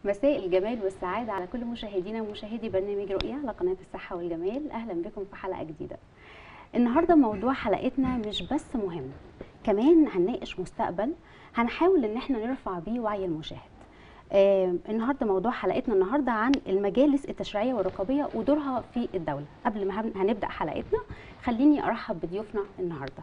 مساء الجمال والسعادة على كل مشاهدينا ومشاهدي برنامج رؤية على قناة الصحة والجمال أهلا بكم في حلقة جديدة النهاردة موضوع حلقتنا مش بس مهم كمان هنناقش مستقبل هنحاول ان احنا نرفع بيه وعي المشاهد آه النهارده موضوع حلقتنا النهارده عن المجالس التشريعيه والرقابيه ودورها في الدوله قبل ما هن- هنبدا حلقتنا خليني ارحب بضيوفنا النهارده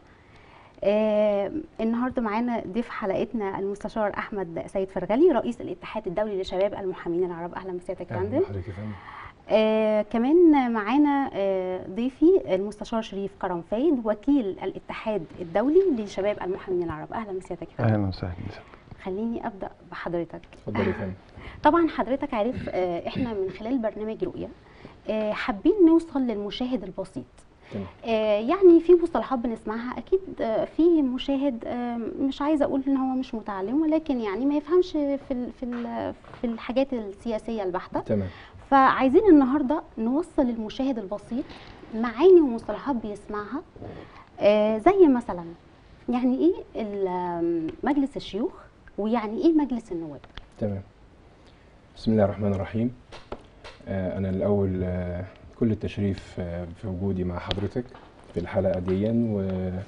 آه النهارده معانا ضيف حلقتنا المستشار احمد سيد فرغلي رئيس الاتحاد الدولي لشباب المحامين العرب اهلا بسيادتك يا فندم حضرتك يا فندم آه كمان معانا آه ضيفي المستشار شريف كرم فايد وكيل الاتحاد الدولي لشباب المحامين العرب اهلا بسيادتك يا فندم اهلا وسهلا خليني ابدا بحضرتك اتفضل يا فندم طبعا حضرتك عارف آه، احنا من خلال برنامج رؤيه آه، حابين نوصل للمشاهد البسيط تمام. آه، يعني في مصطلحات بنسمعها اكيد آه، في مشاهد آه، مش عايزه اقول ان هو مش متعلم ولكن يعني ما يفهمش في ال- في ال- في الحاجات السياسيه البحته تمام فعايزين النهارده نوصل للمشاهد البسيط معاني ومصطلحات بيسمعها آه، زي مثلا يعني ايه ال- مجلس الشيوخ ويعني ايه مجلس النواب تمام بسم الله الرحمن الرحيم آه انا الاول آه كل التشريف آه في وجودي مع حضرتك في الحلقه دي و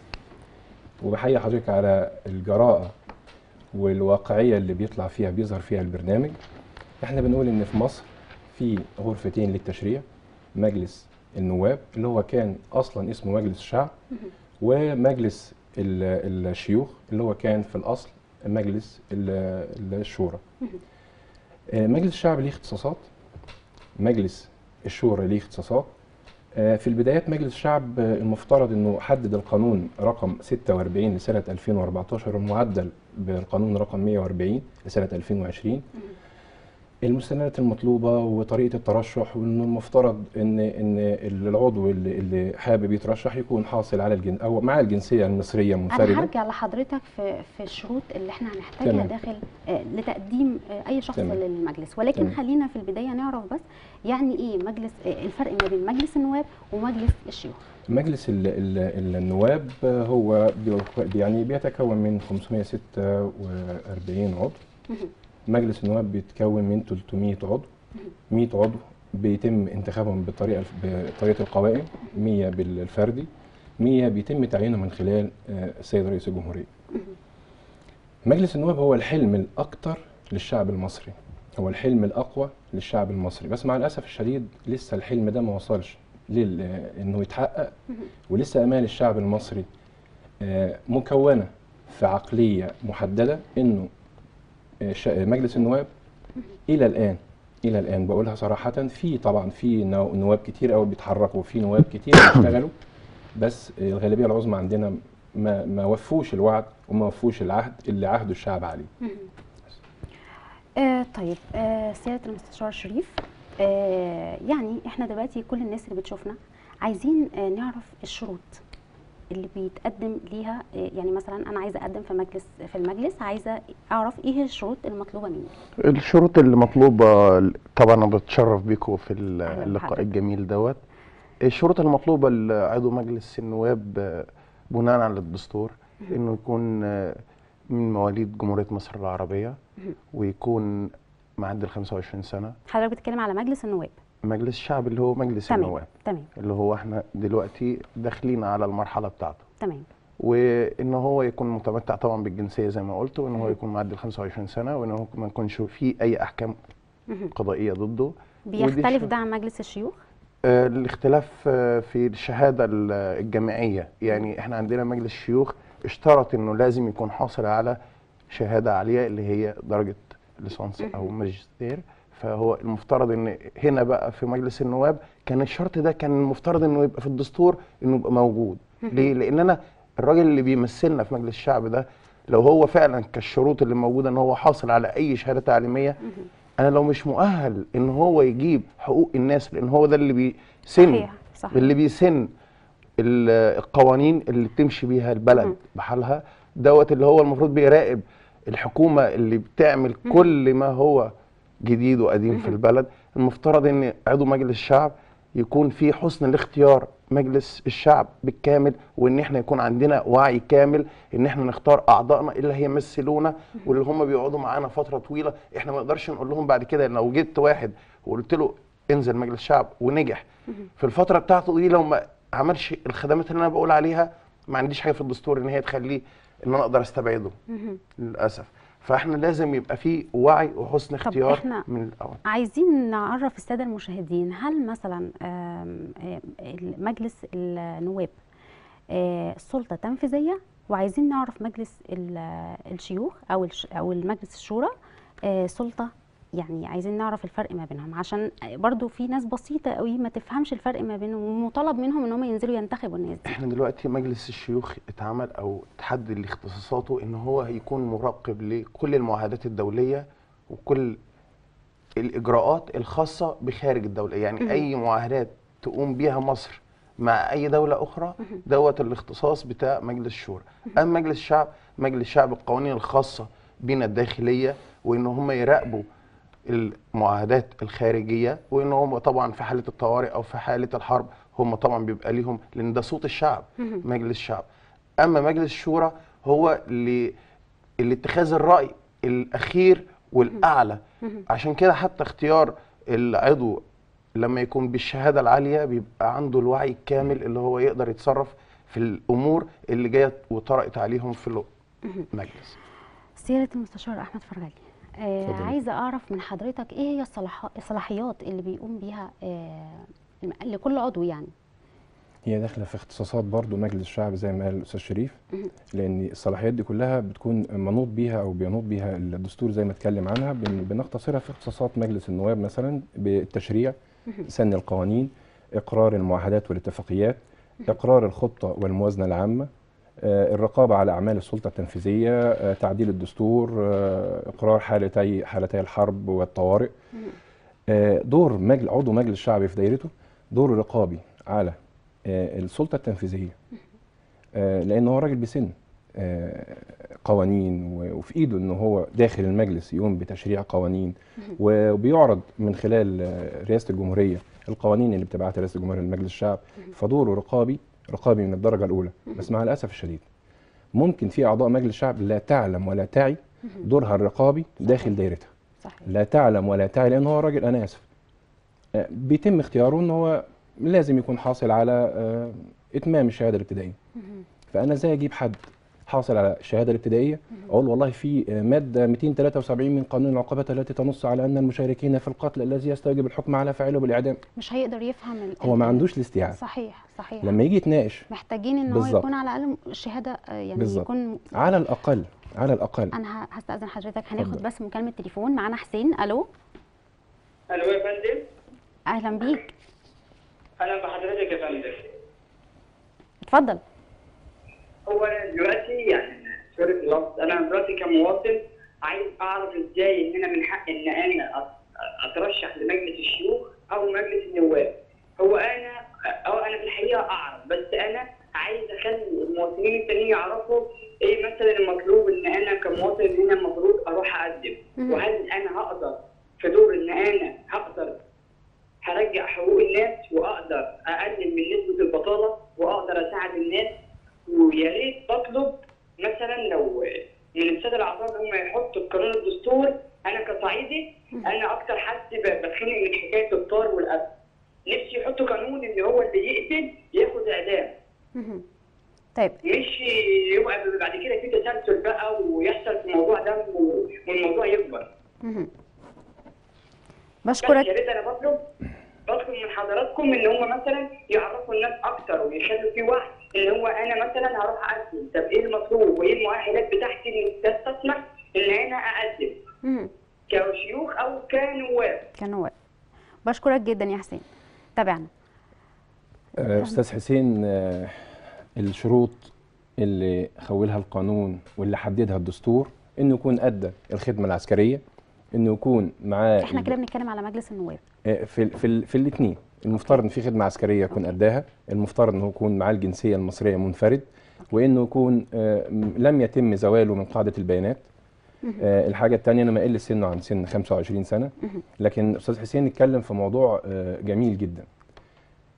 وبحيي حضرتك على الجراءه والواقعيه اللي بيطلع فيها بيظهر فيها البرنامج احنا بنقول ان في مصر في غرفتين للتشريع مجلس النواب اللي هو كان اصلا اسمه مجلس الشعب ومجلس ال- الشيوخ اللي هو كان في الاصل مجلس ال- الشورى آه، مجلس الشعب ليه اختصاصات مجلس الشورى ليه اختصاصات آه، في البدايات مجلس الشعب آه، المفترض انه حدد القانون رقم 46 لسنه 2014 المعدل بالقانون رقم 140 لسنه 2020 المستندات المطلوبه وطريقه الترشح وانه المفترض ان ان العضو اللي, اللي حابب يترشح يكون حاصل على الجن او مع الجنسيه المصريه انا منفرده هرجع لحضرتك في في الشروط اللي احنا هنحتاجها تمام. داخل آه، لتقديم آه، اي شخص تمام. للمجلس ولكن تمام. خلينا في البدايه نعرف بس يعني ايه مجلس آه، الفرق ما بين مجلس النواب ومجلس الشيوخ مجلس ال ال النواب هو بي- يعني بيتكون من 546 عضو مهم. مجلس النواب بيتكون من 300 عضو 100 عضو بيتم انتخابهم بطريقه بطريقه القوائم 100 بالفردي 100 بيتم تعيينهم من خلال آه، السيد رئيس الجمهوريه مجلس النواب هو الحلم الاكثر للشعب المصري هو الحلم الاقوى للشعب المصري بس مع الاسف الشديد لسه الحلم ده ما وصلش لل انه يتحقق ولسه امال الشعب المصري آه، مكونه في عقليه محدده انه آه، ش- مجلس النواب الى الان الى الان بقولها صراحه في طبعا في نو- نواب كتير قوي بيتحركوا وفي نواب كتير بيشتغلوا بس الغالبيه العظمى عندنا ما ما وفوش الوعد وما وفوش العهد اللي عهده الشعب عليه آه طيب آه سياده المستشار شريف آه يعني احنا دلوقتي كل الناس اللي بتشوفنا عايزين آه نعرف الشروط اللي بيتقدم ليها آه يعني مثلا انا عايزه اقدم في مجلس في المجلس عايزه اعرف ايه الشروط المطلوبه مني الشروط اللي مطلوبه طبعا انا بتشرف بيكم في ال- أهلاً اللقاء بحضرتك. الجميل دوت الشروط المطلوبه لعضو مجلس النواب آه، بناء على الدستور انه يكون آه، من مواليد جمهوريه مصر العربيه ويكون معدل 25 سنه حضرتك بتتكلم على مجلس النواب مجلس الشعب اللي هو مجلس تمام النواب تمام اللي هو احنا دلوقتي داخلين على المرحله بتاعته تمام وان هو يكون متمتع طبعا بالجنسيه زي ما قلت وان هو يكون معدل 25 سنه وان هو ما يكونش فيه اي احكام مهم. قضائيه ضده ودي بيختلف شروط. ده عن مجلس الشيوخ آه، الاختلاف آه، في الشهاده ال- الجامعيه يعني احنا عندنا مجلس الشيوخ اشترط انه لازم يكون حاصل على شهاده عاليه اللي هي درجه ليسانس او ماجستير فهو المفترض ان هنا بقى في مجلس النواب كان الشرط ده كان المفترض انه يبقى في الدستور انه يبقى موجود ليه لان انا الراجل اللي بيمثلنا في مجلس الشعب ده لو هو فعلا كالشروط اللي موجوده ان هو حاصل على اي شهاده تعليميه انا لو مش مؤهل ان هو يجيب حقوق الناس لان هو ده اللي بيسن صحيح صحيح اللي بيسن ال- القوانين اللي بتمشي بيها البلد مهم. بحالها دوت اللي هو المفروض بيراقب الحكومه اللي بتعمل كل ما هو جديد وقديم في البلد المفترض ان عضو مجلس الشعب يكون في حسن الاختيار مجلس الشعب بالكامل وان احنا يكون عندنا وعي كامل ان احنا نختار اعضائنا اللي هيمثلونا واللي هم بيقعدوا معانا فتره طويله احنا ما نقدرش نقول لهم بعد كده لو جبت واحد وقلت له انزل مجلس الشعب ونجح في الفتره بتاعته دي لو ما عملش الخدمات اللي انا بقول عليها ما عنديش حاجه في الدستور ان هي تخليه ان انا اقدر استبعده للاسف فاحنا لازم يبقى في وعي وحسن اختيار إحنا من الاول عايزين نعرف الساده المشاهدين هل مثلا آم، آم، مجلس النواب آه، سلطه تنفيذيه وعايزين نعرف مجلس ال- الشيوخ او الش- او المجلس الشورى آه، سلطه يعني عايزين نعرف الفرق ما بينهم عشان برضو في ناس بسيطه قوي ما تفهمش الفرق ما بينهم ومطالب منهم ان هم ينزلوا ينتخبوا الناس دي احنا دلوقتي مجلس الشيوخ اتعمل او تحدد لاختصاصاته ان هو هيكون مراقب لكل المعاهدات الدوليه وكل الاجراءات الخاصه بخارج الدوله يعني اي معاهدات تقوم بيها مصر مع اي دوله اخرى دوت الاختصاص بتاع مجلس الشورى اما مجلس الشعب مجلس الشعب القوانين الخاصه بنا الداخليه وان هم يراقبوا المعاهدات الخارجيه وان هم طبعا في حاله الطوارئ او في حاله الحرب هم طبعا بيبقى ليهم لان ده صوت الشعب مجلس الشعب اما مجلس الشورى هو ل- لاتخاذ الراي الاخير والاعلى عشان كده حتى اختيار العضو لما يكون بالشهاده العاليه بيبقى عنده الوعي الكامل اللي هو يقدر يتصرف في الامور اللي جايه وطرقت عليهم في المجلس سيادة المستشار أحمد فرغلي آه اتفضلي. عايزة أعرف من حضرتك إيه هي الصلاح- الصلاحيات اللي بيقوم بيها آه لكل عضو يعني هي داخله في اختصاصات برضو مجلس الشعب زي ما قال الاستاذ شريف لان الصلاحيات دي كلها بتكون منوط بيها او بينوط بيها الدستور زي ما اتكلم عنها بن- بنختصرها في اختصاصات مجلس النواب مثلا بالتشريع سن القوانين اقرار المعاهدات والاتفاقيات اقرار الخطه والموازنه العامه آه، الرقابه على اعمال السلطه التنفيذيه آه، تعديل الدستور آه، اقرار حالتي حالتي الحرب والطوارئ آه، دور مجل عضو مجلس الشعب في دايرته دور رقابي على آه، السلطه التنفيذيه آه، لان هو راجل بسن آه، قوانين و- وفي ايده ان هو داخل المجلس يقوم بتشريع قوانين وبيعرض من خلال آه، رئاسه الجمهوريه القوانين اللي بتبعتها رئاسه الجمهوريه لمجلس الشعب فدوره رقابي رقابي من الدرجه الاولى بس مع الاسف الشديد ممكن في اعضاء مجلس الشعب لا تعلم ولا تعي دورها الرقابي داخل دايرتها صحيح لا تعلم ولا تعي لان هو راجل انا اسف آه، بيتم اختياره ان هو لازم يكون حاصل على آه، اتمام الشهاده الابتدائيه فانا ازاي اجيب حد حاصل على الشهاده الابتدائيه اقول والله في آه، ماده 273 من قانون العقوبات التي تنص على ان المشاركين في القتل الذي يستوجب الحكم على فاعله بالاعدام مش هيقدر يفهم ال- هو ما ال- عندوش الاستيعاب صحيح صحيح لما يجي يتناقش محتاجين ان هو بالظبط. يكون على الاقل الشهاده آه، يعني بالظبط. يكون على الاقل على الاقل انا ه- هستاذن حضرتك هناخد اتفضل. بس مكالمه تليفون معانا حسين الو الو يا فندم اهلا بيك اهلا بحضرتك يا فندم اتفضل هو انا دلوقتي يعني سوري في اللفظ انا دلوقتي كمواطن عايز اعرف ازاي ان انا من حق ان انا أت- اترشح لمجلس الشيوخ او مجلس النواب هو انا او انا في الحقيقه اعرف بس انا عايز اخلي المواطنين التانيين يعرفوا ايه مثلا المطلوب ان انا كمواطن هنا المفروض اروح اقدم مهم. وهل انا هقدر في دور ان انا هقدر هرجع حقوق الناس واقدر اقلل من نسبه البطاله واقدر اساعد الناس ويا ريت بطلب مثلا لو من الساده الاعضاء ان هم يحطوا في قانون الدستور انا كصعيدي انا اكتر حد ب- بتخنق من حكايه الطار والقتل نفسي يحطوا قانون ان هو اللي يقتل ياخد اعدام مهم. طيب مش يبقى بعد كده في تسلسل بقى ويحصل في الموضوع ده و- والموضوع يكبر مهم. بس بشكرك يا ريت انا بطلب بطلب من حضراتكم ان هم مثلا يعرفوا الناس اكتر ويخلوا في وعي ان هو انا مثلا هروح اقدم طب ايه المطلوب وايه المؤهلات بتاعتي اللي تستسمح ان انا اقدم مهم. كشيوخ او كنواب كنواب بشكرك جدا يا حسين تابعنا آه، استاذ حسين آه، الشروط اللي خولها القانون واللي حددها الدستور انه يكون ادى الخدمه العسكريه انه يكون معاه احنا ال- كده بنتكلم على مجلس النواب آه، في ال- في, ال- في الاثنين المفترض ان في خدمه عسكريه يكون اداها المفترض انه يكون معاه الجنسيه المصريه منفرد وانه يكون آه، م- لم يتم زواله من قاعده البيانات آه، الحاجه الثانيه انا ما اقل سنه عن سن 25 سنه لكن استاذ حسين اتكلم في موضوع آه، جميل جدا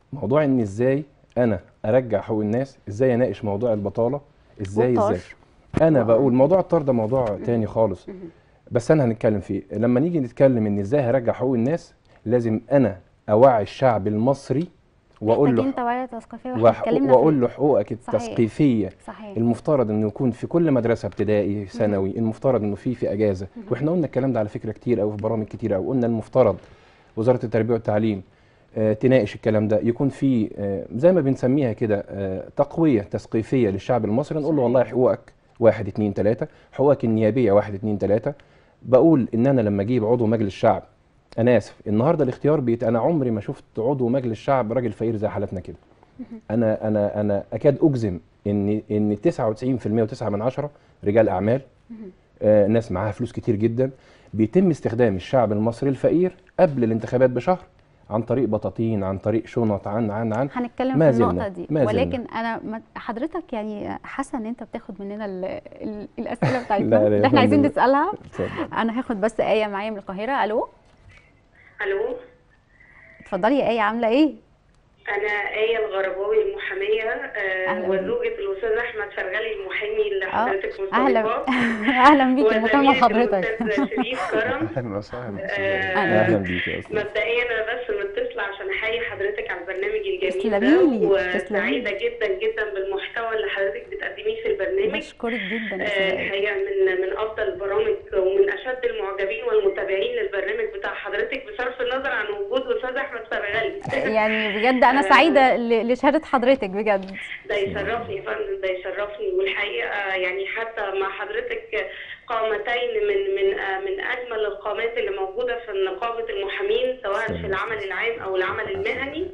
موضوع ان ازاي انا ارجع حقوق الناس ازاي اناقش موضوع البطاله ازاي والطار. ازاي انا بقول موضوع الطار ده موضوع تاني خالص بس انا هنتكلم فيه لما نيجي نتكلم ان ازاي هرجع حقوق الناس لازم انا اوعي الشعب المصري واقول محتاجين له توعيه تثقيفيه واحنا وح- اتكلمنا واقول في- له حقوقك صحيح. التثقيفيه صحيح المفترض انه يكون في كل مدرسه ابتدائي ثانوي المفترض انه في في اجازه واحنا قلنا الكلام ده على فكره كتير قوي في برامج كتير قوي قلنا المفترض وزاره التربيه والتعليم آه، تناقش الكلام ده يكون في آه، زي ما بنسميها كده آه، تقويه تثقيفيه للشعب المصري نقول له صحيح. والله حقوقك واحد اتنين تلاته حقوقك النيابيه واحد اتنين تلاته بقول ان انا لما اجيب عضو مجلس شعب انا اسف النهارده الاختيار بيت انا عمري ما شفت عضو مجلس شعب راجل فقير زي حالتنا كده انا انا انا اكاد اجزم ان ان 99% و9 من عشرة رجال اعمال آه ناس معاها فلوس كتير جدا بيتم استخدام الشعب المصري الفقير قبل الانتخابات بشهر عن طريق بطاطين عن طريق شنط عن عن عن هنتكلم ما في زلنا- النقطه دي ما زلنا. ولكن انا ما- حضرتك يعني حاسه ان انت بتاخد مننا ال ال الاسئله لا، بتاعتنا لا، اللي احنا عايزين الحمد لله. نسالها اتفضل. انا هاخد بس ايه معايا من القاهره الو الو اتفضلي يا ايه عامله ايه انا ايه الغرباوي المحاميه آه، أهلا بيك. وزوجة الاستاذ احمد فرغلي المحامي اللي اه حضرتك اهلا مستضيفاه اهلا بيكي مكالمه وزميلك حضرتك الاستاذ شريف كرم اهلا وسهلا آه، اهلا بيك يا استاذ مبدئيا انا بس متصله عشان احيي حضرتك على البرنامج الجميل تسلميلي، ده تسلميلي. وسعيده جدا جدا بالمحتوى اللي حضرتك بتقدميه في البرنامج بشكرك جدا يا آه، أستاذة آية. الحقيقه من من افضل البرامج ومن اشد المعجبين والمتابعين للبرنامج بتاع حضرتك بصرف النظر عن وجود استاذ احمد فرغلي يعني بجد انا سعيده ل- لشهاده حضرتك بجد ده يشرفني يا فندم ده يشرفني والحقيقه يعني حتى مع حضرتك قامتين من من آه، من اجمل القامات اللي موجوده في نقابه المحامين سواء في العمل العام او العمل المهني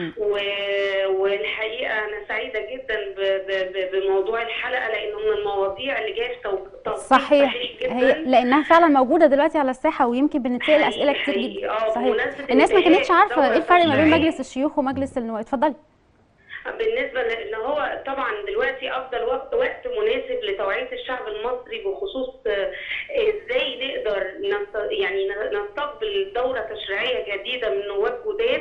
و- والحقيقه انا سعيده جدا ب- ب- ب- بموضوع الحلقه لانه من المواضيع اللي جايه في تو- توقيت صحيح جدا هي لانها فعلا موجوده دلوقتي على الساحه ويمكن بنتسال حقيقي- اسئله كتير حقيقي. جدا آه، صحيح بمناسبة الناس ما كانتش انتهاء عارفه ايه الفرق ما بين الدورة مجلس الشيوخ ومجلس النواب اتفضلي بالنسبه لان هو طبعا دلوقتي افضل وقت وقت مناسب لتوعيه الشعب المصري بخصوص آه، ازاي نقدر نست- يعني نستقبل دوره تشريعيه جديده من نواب جداد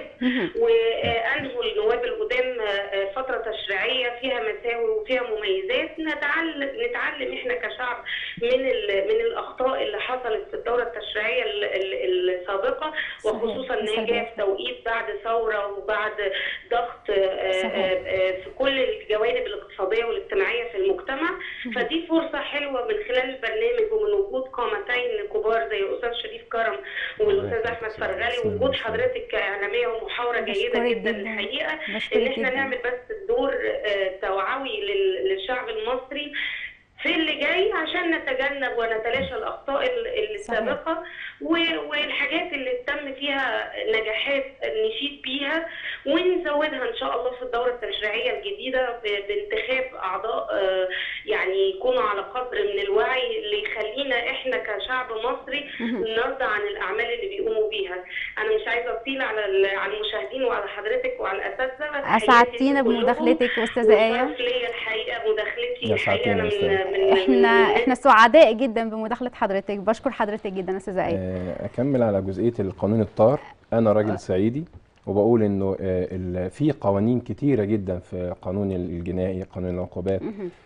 وانهوا النواب القدام آه، فتره تشريعيه فيها مساوئ وفيها مميزات نتعلم نتعلم احنا كشعب من ال- من الاخطاء اللي حصلت في الدوره التشريعيه ال- ال- السابقه صحيح. وخصوصا ان هي السلبيات. جايه في توقيت بعد ثوره وبعد ضغط آه، صحيح. آه، آه، في كل الجوانب الاقتصاديه والاجتماعيه في المجتمع فدي فرصه حلوه من خلال البرنامج ومن وجود قامتين كبار زي الاستاذ شريف كرم والاستاذ احمد فرغلي وجود حضرتك كاعلاميه ومحاوره جيده بشكرك جدا جدا. الحقيقه ان بشكرك احنا جدا نعمل بس دور آه، توعوي لل- للشعب المصري في اللي جاي عشان نتجنب ونتلاشى الاخطاء ال- السابقه و- والحاجات اللي تم فيها نجاحات نشيد بيها ونزودها ان شاء الله في الدوره التشريعيه الجديده ب- بانتخاب اعضاء آه، يعني يكونوا على قدر من الوعي اللي يخلينا احنا كشعب مصري نرضى عن الاعمال اللي بيقوموا بيها انا مش عايزه اطيل على ال- على المشاهدين وعلى حضرتك وعلى الاساتذه بس تحياتي اسعدتينا لكم كلكم. بمداخلتك استاذه ايه وشرف ليا الحقيقه مداخلتي يا الحقيقه انا سعادتنا يا من أستاذ. من احنا من- احنا سعداء جدا بمداخله حضرتك بشكر حضرتك جدا استاذه ايه آه، اكمل على جزئيه القانون الطار انا راجل صعيدي وبقول انه آه، ال- في قوانين كتيره جدا في قانون الجنائي قانون العقوبات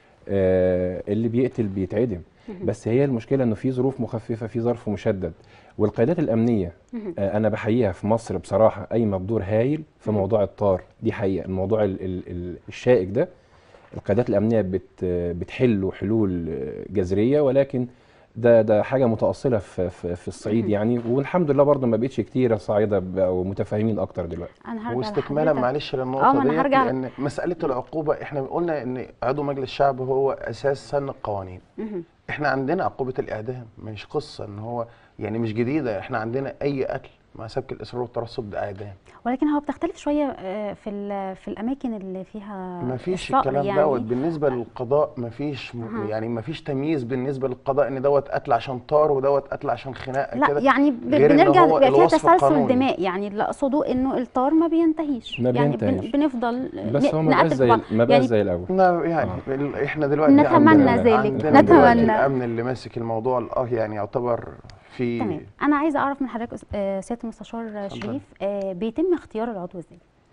آه، اللي بيقتل بيتعدم بس هي المشكله انه في ظروف مخففه في ظرف مشدد والقيادات الامنيه آه، انا بحييها في مصر بصراحه قايمه بدور هايل في موضوع الطار دي حقيقه الموضوع ال- ال- ال- الشائك ده القيادات الامنيه بت بتحله حلول جذريه ولكن ده ده حاجه متاصله في في, في الصعيد يعني والحمد لله برضه ما بقتش كتيره صعيده بقوا متفاهمين اكتر دلوقتي انا هرجع واستكمالا لحضرتك. معلش آه، ما للنقطه أنا دي هرجع- لان مساله العقوبه احنا قلنا ان عضو مجلس الشعب هو اساس سن القوانين مهم. احنا عندنا عقوبه الاعدام مش قصه ان هو يعني مش جديده احنا عندنا اي قتل مع سبك الاصرار والترصد ده اعدام ولكن هو بتختلف شويه آه، في ال- في الاماكن اللي فيها ما فيش الصقر الكلام يعني. دوت بالنسبه للقضاء ما فيش أها. يعني ما فيش تمييز بالنسبه للقضاء ان دوت قتل عشان طار ودوت قتل عشان خناقه لا كده يعني ب- غير إن بنرجع هو بيبقى فيها الوصف تسلسل القانوني. دماء يعني اللي اقصده انه الطار ما بينتهيش ما يعني بن- بينتهيش. بنفضل بس ن- هو ما بقاش نقتل زي بعض. ما بقاش يعني زي الاول لا يعني ال- احنا دلوقتي نتمنى عندنا ذلك. عندنا دلوقتي نتمنى. الامن اللي ماسك الموضوع الاه يعني يعتبر في تمام انا عايزه اعرف من حضرتك أس- آه، سياده المستشار اتفضل. شريف آه، بيتم اختيار العضو ازاي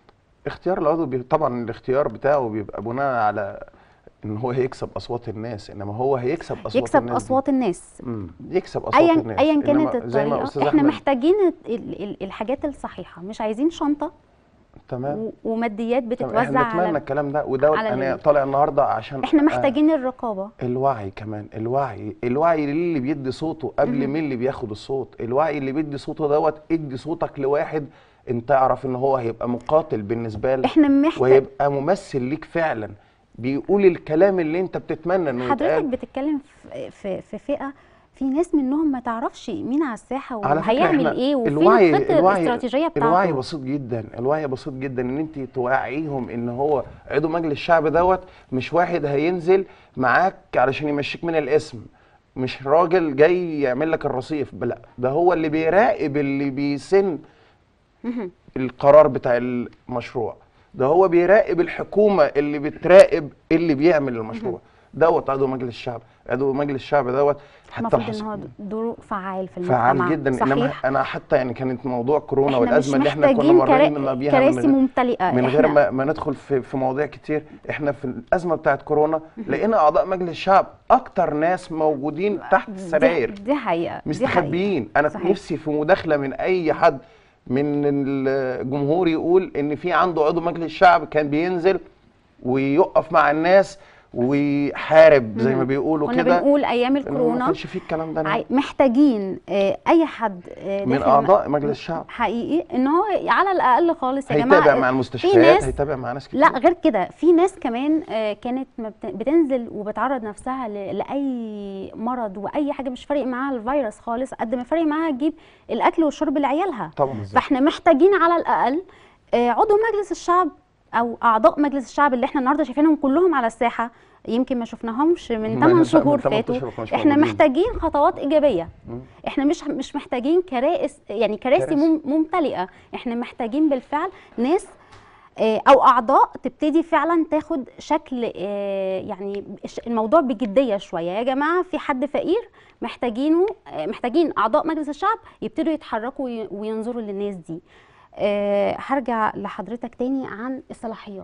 اختيار العضو بي... طبعا الاختيار بتاعه بيبقى بناء على ان هو هيكسب اصوات الناس انما هو هيكسب اصوات يكسب الناس دي. اصوات الناس مم. يكسب اصوات ايا الناس ايا كانت إنما زي ما الطريقه أستاذ احنا أحمد- محتاجين ال- ال- الحاجات الصحيحه مش عايزين شنطه تمام و- وماديات تمام. بتتوزع احنا نتمنى على الكلام ده ودوت على انا الناس. طالع النهارده عشان احنا آه، محتاجين الرقابه الوعي كمان الوعي الوعي اللي بيدي صوته قبل مهم. مين اللي بياخد الصوت الوعي اللي بيدي صوته دوت ادي صوتك لواحد انت اعرف ان هو هيبقى مقاتل بالنسبه لك احنا محتاج وهيبقى ممثل ليك فعلا بيقول الكلام اللي انت بتتمنى انه حضرتك يتقال بتتكلم في في, في فئه في ناس منهم ما تعرفش مين على الساحه على فكرة وهيعمل احنا ايه وفين الوعي- الخطه الوعي- الاستراتيجيه الوعي بتاعته بسيط جدا الوعي بسيط جدا ان انت توعيهم ان هو عضو مجلس الشعب دوت مش واحد هينزل معاك علشان يمشيك من الاسم مش راجل جاي يعمل لك الرصيف لا ده هو اللي بيراقب اللي بيسن مهم. القرار بتاع المشروع ده هو بيراقب الحكومة اللي بتراقب اللي بيعمل المشروع دوت عضو مجلس الشعب عضو مجلس الشعب دوت حتى المفروض الحص- ان هو دوره فعال في المجتمع فعال جدا انما صحيح انا حتى يعني كانت موضوع كورونا احنا مش والازمه اللي احنا كنا محتاجين مرينا كرا- بيها من كراسي غير- ممتلئه من غير احنا ما, ما ندخل في, في مواضيع كتير احنا في الازمه بتاعت كورونا لقينا اعضاء مجلس الشعب اكتر ناس موجودين تحت دي- السراير دي حقيقه دي حقيقة. مستخبيين انا صحيح. نفسي في مداخله من اي حد من الجمهور يقول ان في عنده عضو مجلس الشعب كان بينزل ويقف مع الناس ويحارب زي ما مهم. بيقولوا كنا كده بنقول ايام إنما ما الكورونا كانش فيه الكلام ده عاي- محتاجين آه، اي حد آه، من داخل اعضاء م- مجلس الشعب حقيقي ان هو على الاقل خالص يا جماعه هيتابع آه، مع في المستشفيات ناس هيتابع مع ناس كتير لا غير كده في ناس كمان آه، كانت ما بت- بتنزل وبتعرض نفسها ل- لاي مرض واي حاجه مش فارق معاها الفيروس خالص قد ما فارق معاها تجيب الاكل والشرب لعيالها طبعا فاحنا محتاجين على الاقل آه، عضو مجلس الشعب او اعضاء مجلس الشعب اللي احنا النهارده شايفينهم كلهم على الساحه يمكن ما شفناهمش من ما 8 من شهور 8 فاتوا أشهر ما كانوش احنا موجودين. محتاجين خطوات ايجابيه مم. احنا مش مش محتاجين كرائس يعني كراسي كراسي. مم- ممتلئه احنا محتاجين بالفعل ناس آه، او اعضاء تبتدي فعلا تاخد شكل آه، يعني الش- الموضوع بجديه شويه يا جماعه في حد فقير محتاجينه آه، محتاجين اعضاء مجلس الشعب يبتدوا يتحركوا وي- وينظروا للناس دي آه، هرجع لحضرتك تاني عن الصلاحيات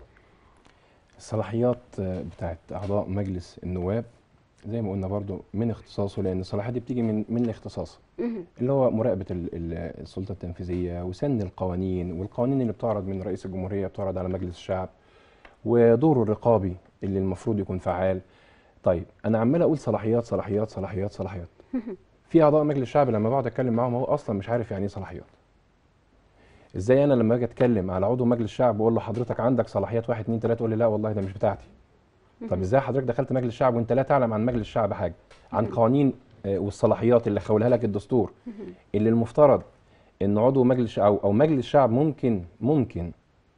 الصلاحيات آه، بتاعت اعضاء مجلس النواب زي ما قلنا برضو من اختصاصه لان الصلاحيات دي بتيجي من من اختصاصه مهم. اللي هو مراقبه ال- ال- السلطه التنفيذيه وسن القوانين والقوانين اللي بتعرض من رئيس الجمهوريه بتعرض على مجلس الشعب ودوره الرقابي اللي المفروض يكون فعال طيب انا عمال اقول صلاحيات صلاحيات صلاحيات صلاحيات في اعضاء مجلس الشعب لما بقعد اتكلم معاهم هو اصلا مش عارف يعني ايه صلاحيات ازاي انا لما اجي اتكلم على عضو مجلس الشعب واقول له حضرتك عندك صلاحيات واحد اتنين تلاته يقول لي لا والله ده مش بتاعتي طب ازاي حضرتك دخلت مجلس الشعب وانت لا تعلم عن مجلس الشعب حاجه عن قوانين آه، والصلاحيات اللي خولها لك الدستور اللي المفترض ان عضو مجلس او او مجلس الشعب ممكن ممكن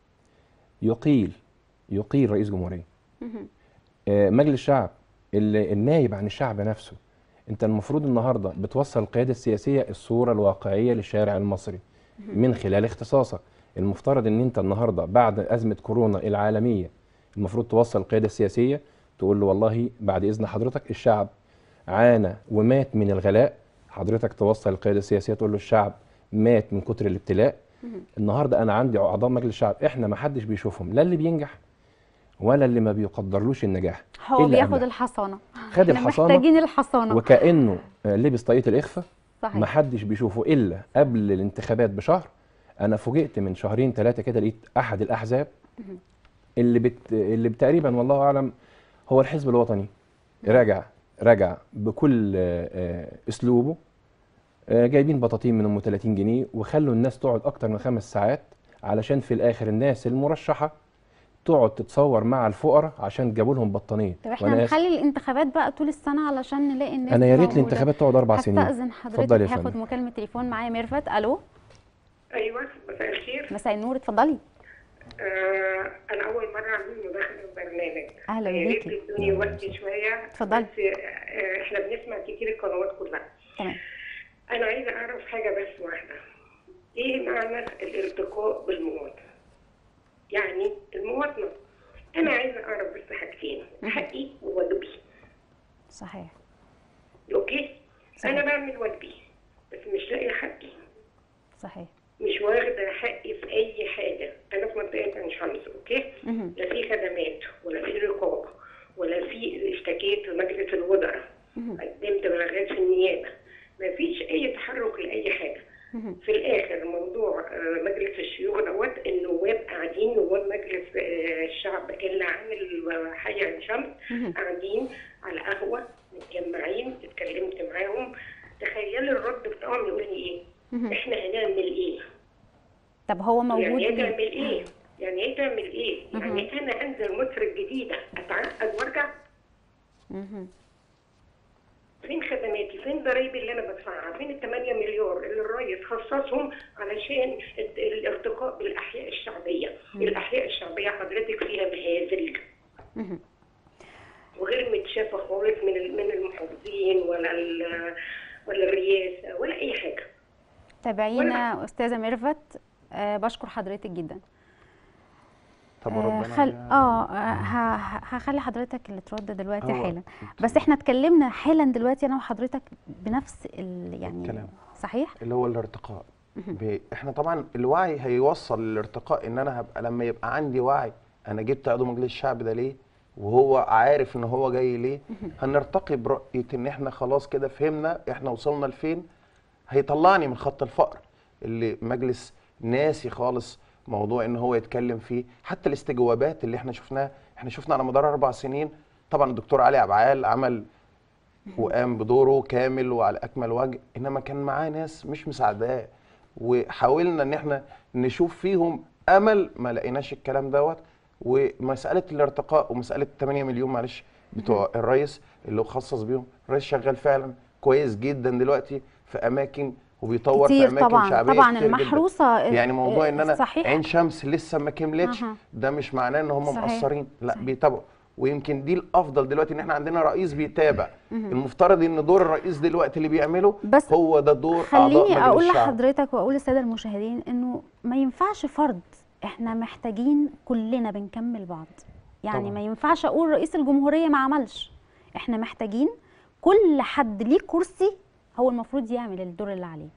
يقيل يقيل رئيس جمهوريه آه، مجلس الشعب اللي النايب عن الشعب نفسه انت المفروض النهارده بتوصل القياده السياسيه الصوره الواقعيه للشارع المصري من خلال اختصاصك المفترض ان انت النهارده بعد ازمه كورونا العالميه المفروض توصل القياده السياسيه تقول له والله بعد اذن حضرتك الشعب عانى ومات من الغلاء حضرتك توصل القياده السياسيه تقول له الشعب مات من كتر الابتلاء النهارده انا عندي اعضاء مجلس الشعب احنا ما حدش بيشوفهم لا اللي بينجح ولا اللي ما بيقدرلوش النجاح هو إلا بياخد قبلها. الحصانه خد احنا الحصانه محتاجين الحصانه وكانه آه، لبس طاقيه الاخفاء صحيح ما حدش بيشوفه الا قبل الانتخابات بشهر انا فوجئت من شهرين ثلاثه كده لقيت احد الاحزاب اللي بت... اللي تقريبا والله اعلم هو الحزب الوطني راجع راجع بكل آه، آه، اسلوبه آه، جايبين بطاطين من ام 30 جنيه وخلوا الناس تقعد اكتر من خمس ساعات علشان في الاخر الناس المرشحه تقعد تتصور مع الفقراء عشان جابوا لهم بطانيه طب احنا وأنا آسف. هنخلي الانتخابات بقى طول السنه علشان نلاقي الناس انا يا ريت موجودة. الانتخابات تقعد اربع سنين هستأذن اتفضلي حضرتك يا هاخد فندم. مكالمة تليفون معايا ميرفت الو ايوه مساء الخير مساء النور اتفضلي آه انا اول مره اعمل مداخله في البرنامج أهلا يا ريت بيكي. تدوني وقت شويه اتفضلي. بس آه احنا بنسمع كتير القنوات كلها تمام انا عايزه اعرف حاجه بس واحده ايه معنى الارتقاء بالمواطن يعني المواطنه انا عايزه اعرف بس حاجتين حقي وواجبي صحيح اوكي صحيح. انا بعمل واجبي بس مش لاقي حقي صحيح مش واخده حقي في اي حاجه انا في منطقه عين شمس اوكي مهم. لا في خدمات ولا في رقابه ولا في اشتكيت في مجلس الوزراء قدمت بلاغات في النيابه ما فيش اي تحرك لاي حاجه في الاخر موضوع آه، مجلس الشيوخ دوت النواب قاعدين نواب مجلس آه، الشعب اللي عامل آه، حي عين شمس قاعدين على قهوه متجمعين اتكلمت معاهم تخيلي الرد بتاعهم يقول لي ايه؟ احنا هنعمل ايه؟ طب هو موجود يعني ايه ليه؟ تعمل ايه؟ يعني ايه تعمل ايه؟ يعني انا انزل مصر الجديده اتعقد وارجع؟ مهم. فين خدماتي؟ فين ضرايبي اللي انا بدفعها؟ فين ال 8 مليار اللي الرئيس خصصهم علشان الت- الارتقاء بالاحياء الشعبيه؟ الاحياء الشعبيه حضرتك فيها مهازل مهم. وغير متشافه خالص من ال- من المحافظين ولا ال- ولا الرئاسه ولا اي حاجه. تابعينا استاذه ميرفت آه بشكر حضرتك جدا طب آه ربنا خل... يعينك. اه ه- ه- هخلي حضرتك اللي ترد دلوقتي هو- حالا بس احنا اتكلمنا حالا دلوقتي انا وحضرتك بنفس ال... يعني الكلام. صحيح اللي هو الارتقاء ب... احنا طبعا الوعي هيوصل للارتقاء ان انا هبقى لما يبقى عندي وعي انا جبت عضو مجلس الشعب ده ليه وهو عارف ان هو جاي ليه هنرتقي برؤيه ان احنا خلاص كده فهمنا احنا وصلنا لفين هيطلعني من خط الفقر اللي مجلس ناسي خالص موضوع ان هو يتكلم فيه حتى الاستجوابات اللي احنا شفناها احنا شفنا على مدار اربع سنين طبعا الدكتور علي عبعال عمل وقام بدوره كامل وعلى اكمل وجه انما كان معاه ناس مش مساعداه وحاولنا ان احنا نشوف فيهم امل ما لقيناش الكلام دوت ومساله الارتقاء ومساله 8 مليون معلش بتوع الرئيس اللي هو خصص بيهم الرئيس شغال فعلا كويس جدا دلوقتي في اماكن وبيطور في كتير اماكن طبعا شعبيه طبعا كتير جداً. المحروسه يعني موضوع ان انا صحيح عين شمس لسه ما كملتش أها. ده مش معناه ان هم صحيح. مقصرين لا صحيح. بيتابعوا ويمكن دي الافضل دلوقتي ان احنا عندنا رئيس بيتابع المفترض ان دور الرئيس دلوقتي اللي بيعمله بس هو ده دور اعضاء خليني مجلس اقول الشعب لحضرتك واقول للساده المشاهدين انه ما ينفعش فرد احنا محتاجين كلنا بنكمل بعض يعني طبعاً. ما ينفعش اقول رئيس الجمهوريه ما عملش احنا محتاجين كل حد ليه كرسي هو المفروض يعمل الدور اللي عليه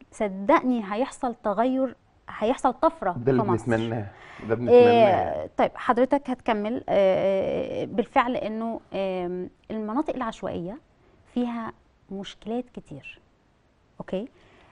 صدقني هيحصل تغير هيحصل طفره ده اللي في مصر بنتمناه ده بنتمناه آه، طيب حضرتك هتكمل آه، بالفعل انه آم، المناطق العشوائيه فيها مشكلات كتير اوكي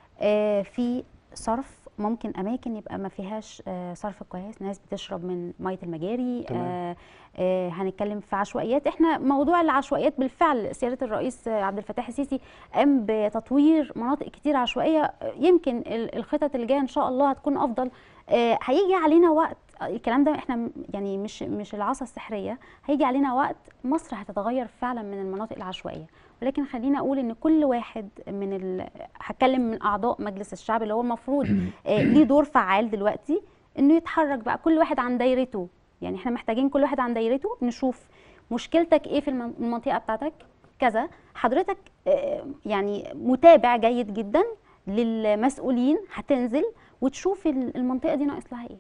آه، في صرف ممكن اماكن يبقى ما فيهاش آه، صرف كويس ناس بتشرب من ميه المجاري تمام. آه، آه، هنتكلم في عشوائيات احنا موضوع العشوائيات بالفعل سياده الرئيس آه، عبد الفتاح السيسي قام بتطوير مناطق كتير عشوائيه آه، يمكن ال- الخطط اللي جايه ان شاء الله هتكون افضل آه، هيجي علينا وقت آه، الكلام ده احنا م- يعني مش مش العصا السحريه هيجي علينا وقت مصر هتتغير فعلا من المناطق العشوائيه ولكن خلينا اقول ان كل واحد من ال... هتكلم من اعضاء مجلس الشعب اللي هو المفروض آه، ليه دور فعال دلوقتي انه يتحرك بقى كل واحد عن دايرته يعني احنا محتاجين كل واحد عن دايرته نشوف مشكلتك ايه في الم- المنطقه بتاعتك كذا حضرتك آه، يعني متابع جيد جدا للمسؤولين هتنزل وتشوف ال- المنطقه دي ناقص لها ايه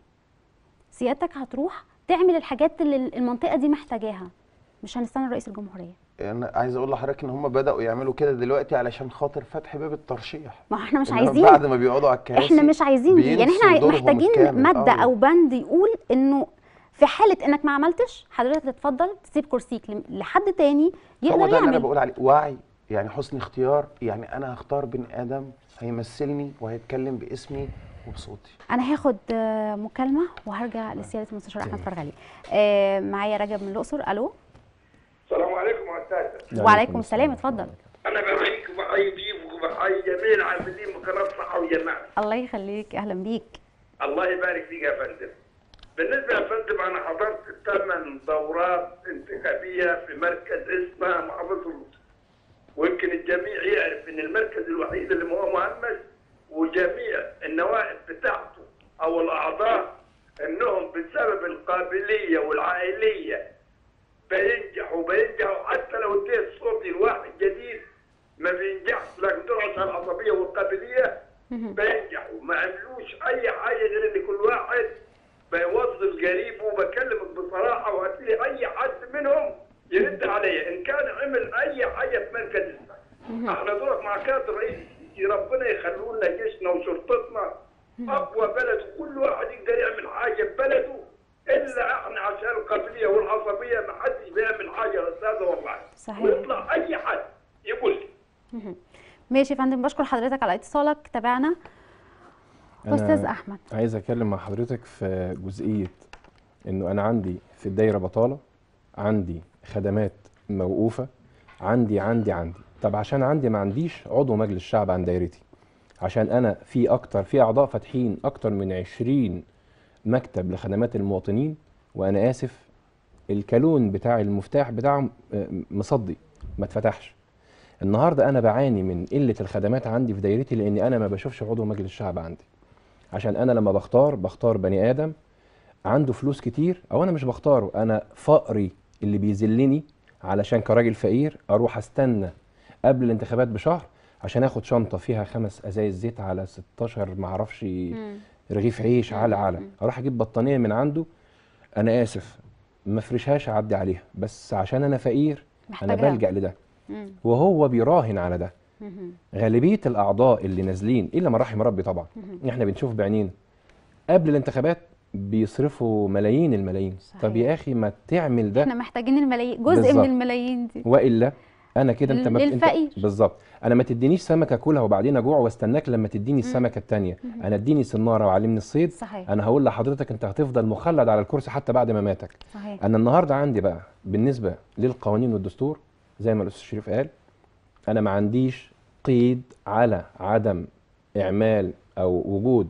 سيادتك هتروح تعمل الحاجات اللي المنطقه دي محتاجاها مش هنستنى رئيس الجمهوريه انا عايز اقول لحضرتك ان هم بداوا يعملوا كده دلوقتي علشان خاطر فتح باب الترشيح ما احنا مش إنما عايزين بعد ما بيقعدوا على الكراسي احنا مش عايزين دي يعني بينسوا احنا دورهم محتاجين الكامل. ماده آه. او بند يقول انه في حاله انك ما عملتش حضرتك تتفضل تسيب كرسيك ل- لحد تاني يقدر هو ده اللي انا يعمل بقول عليه وعي يعني حسن اختيار يعني انا هختار بني ادم هيمثلني وهيتكلم باسمي وبصوتي انا هاخد آه، مكالمه وهرجع لسياده المستشار احمد فرغلي آه، معايا رجب من الاقصر الو السلام عليكم يا استاذ وعليكم السلام اتفضل انا بحييك وبحيي ضيوفك وبحيي جميع العاملين بقناه صحه وجماعه الله يخليك اهلا بيك الله يبارك فيك يا فندم بالنسبه يا فندم انا حضرت ثمان دورات انتخابيه في مركز اسمه محافظه الأقصر. ويمكن الجميع يعرف ان المركز الوحيد اللي هو مهمش وجميع النوائب بتاعته او الاعضاء انهم بسبب القابليه والعائليه بينجحوا بينجحوا حتى لو اديت صوتي لواحد جديد ما بينجحش لكن دول عشان العصبيه والقابليه بينجحوا ما عملوش اي حاجه غير ان كل واحد بيوظف قريبه وبكلمك بصراحه وهتلاقي اي حد منهم يرد عليا ان كان عمل اي حاجه في مركز السنة. احنا دورك مع كادر رئيس ربنا يخلوا لنا جيشنا وشرطتنا اقوى بلد وكل واحد يقدر يعمل حاجه في بلده الا احنا عشان القبليه والعصبيه ما حدش بيعمل حاجه يا استاذه والله صحيح. ويطلع اي حد يقول لي ماشي يا فندم بشكر حضرتك على اتصالك تابعنا أنا استاذ احمد عايز اتكلم مع حضرتك في جزئيه انه انا عندي في الدايره بطاله عندي خدمات موقوفه عندي عندي عندي طب عشان عندي ما عنديش عضو مجلس شعب عن دايرتي عشان انا في اكتر في اعضاء فاتحين اكتر من 20 مكتب لخدمات المواطنين وانا اسف الكالون بتاع المفتاح بتاعهم آه، مصدي ما اتفتحش النهارده انا بعاني من قله الخدمات عندي في دايرتي لاني انا ما بشوفش عضو مجلس شعب عندي عشان انا لما بختار بختار بني ادم عنده فلوس كتير او انا مش بختاره انا فقري اللي بيذلني علشان كراجل فقير اروح استنى قبل الانتخابات بشهر عشان اخد شنطه فيها خمس ازايز زيت على 16 معرفش رغيف عيش على على اروح اجيب بطانيه من عنده انا اسف ما افرشهاش اعدي عليها بس عشان انا فقير انا محتاجها. بلجأ لده مم. وهو بيراهن على ده مهم. غالبيه الاعضاء اللي نازلين الا ما رحم ربي طبعا احنا بنشوف بعينينا قبل الانتخابات بيصرفوا ملايين الملايين صحيح. طب يا اخي ما تعمل ده احنا محتاجين الملايين جزء بالظبط. من الملايين دي والا انا كده انت ما انت للفقير. بالظبط انا ما تدينيش سمكه اكلها وبعدين اجوع واستناك لما تديني السمكه الثانيه انا اديني سناره وعلمني الصيد صحيح انا هقول لحضرتك انت هتفضل مخلد على الكرسي حتى بعد ما ماتك صحيح انا النهارده عندي بقى بالنسبه للقوانين والدستور زي ما الاستاذ شريف قال انا ما عنديش قيد على عدم اعمال او وجود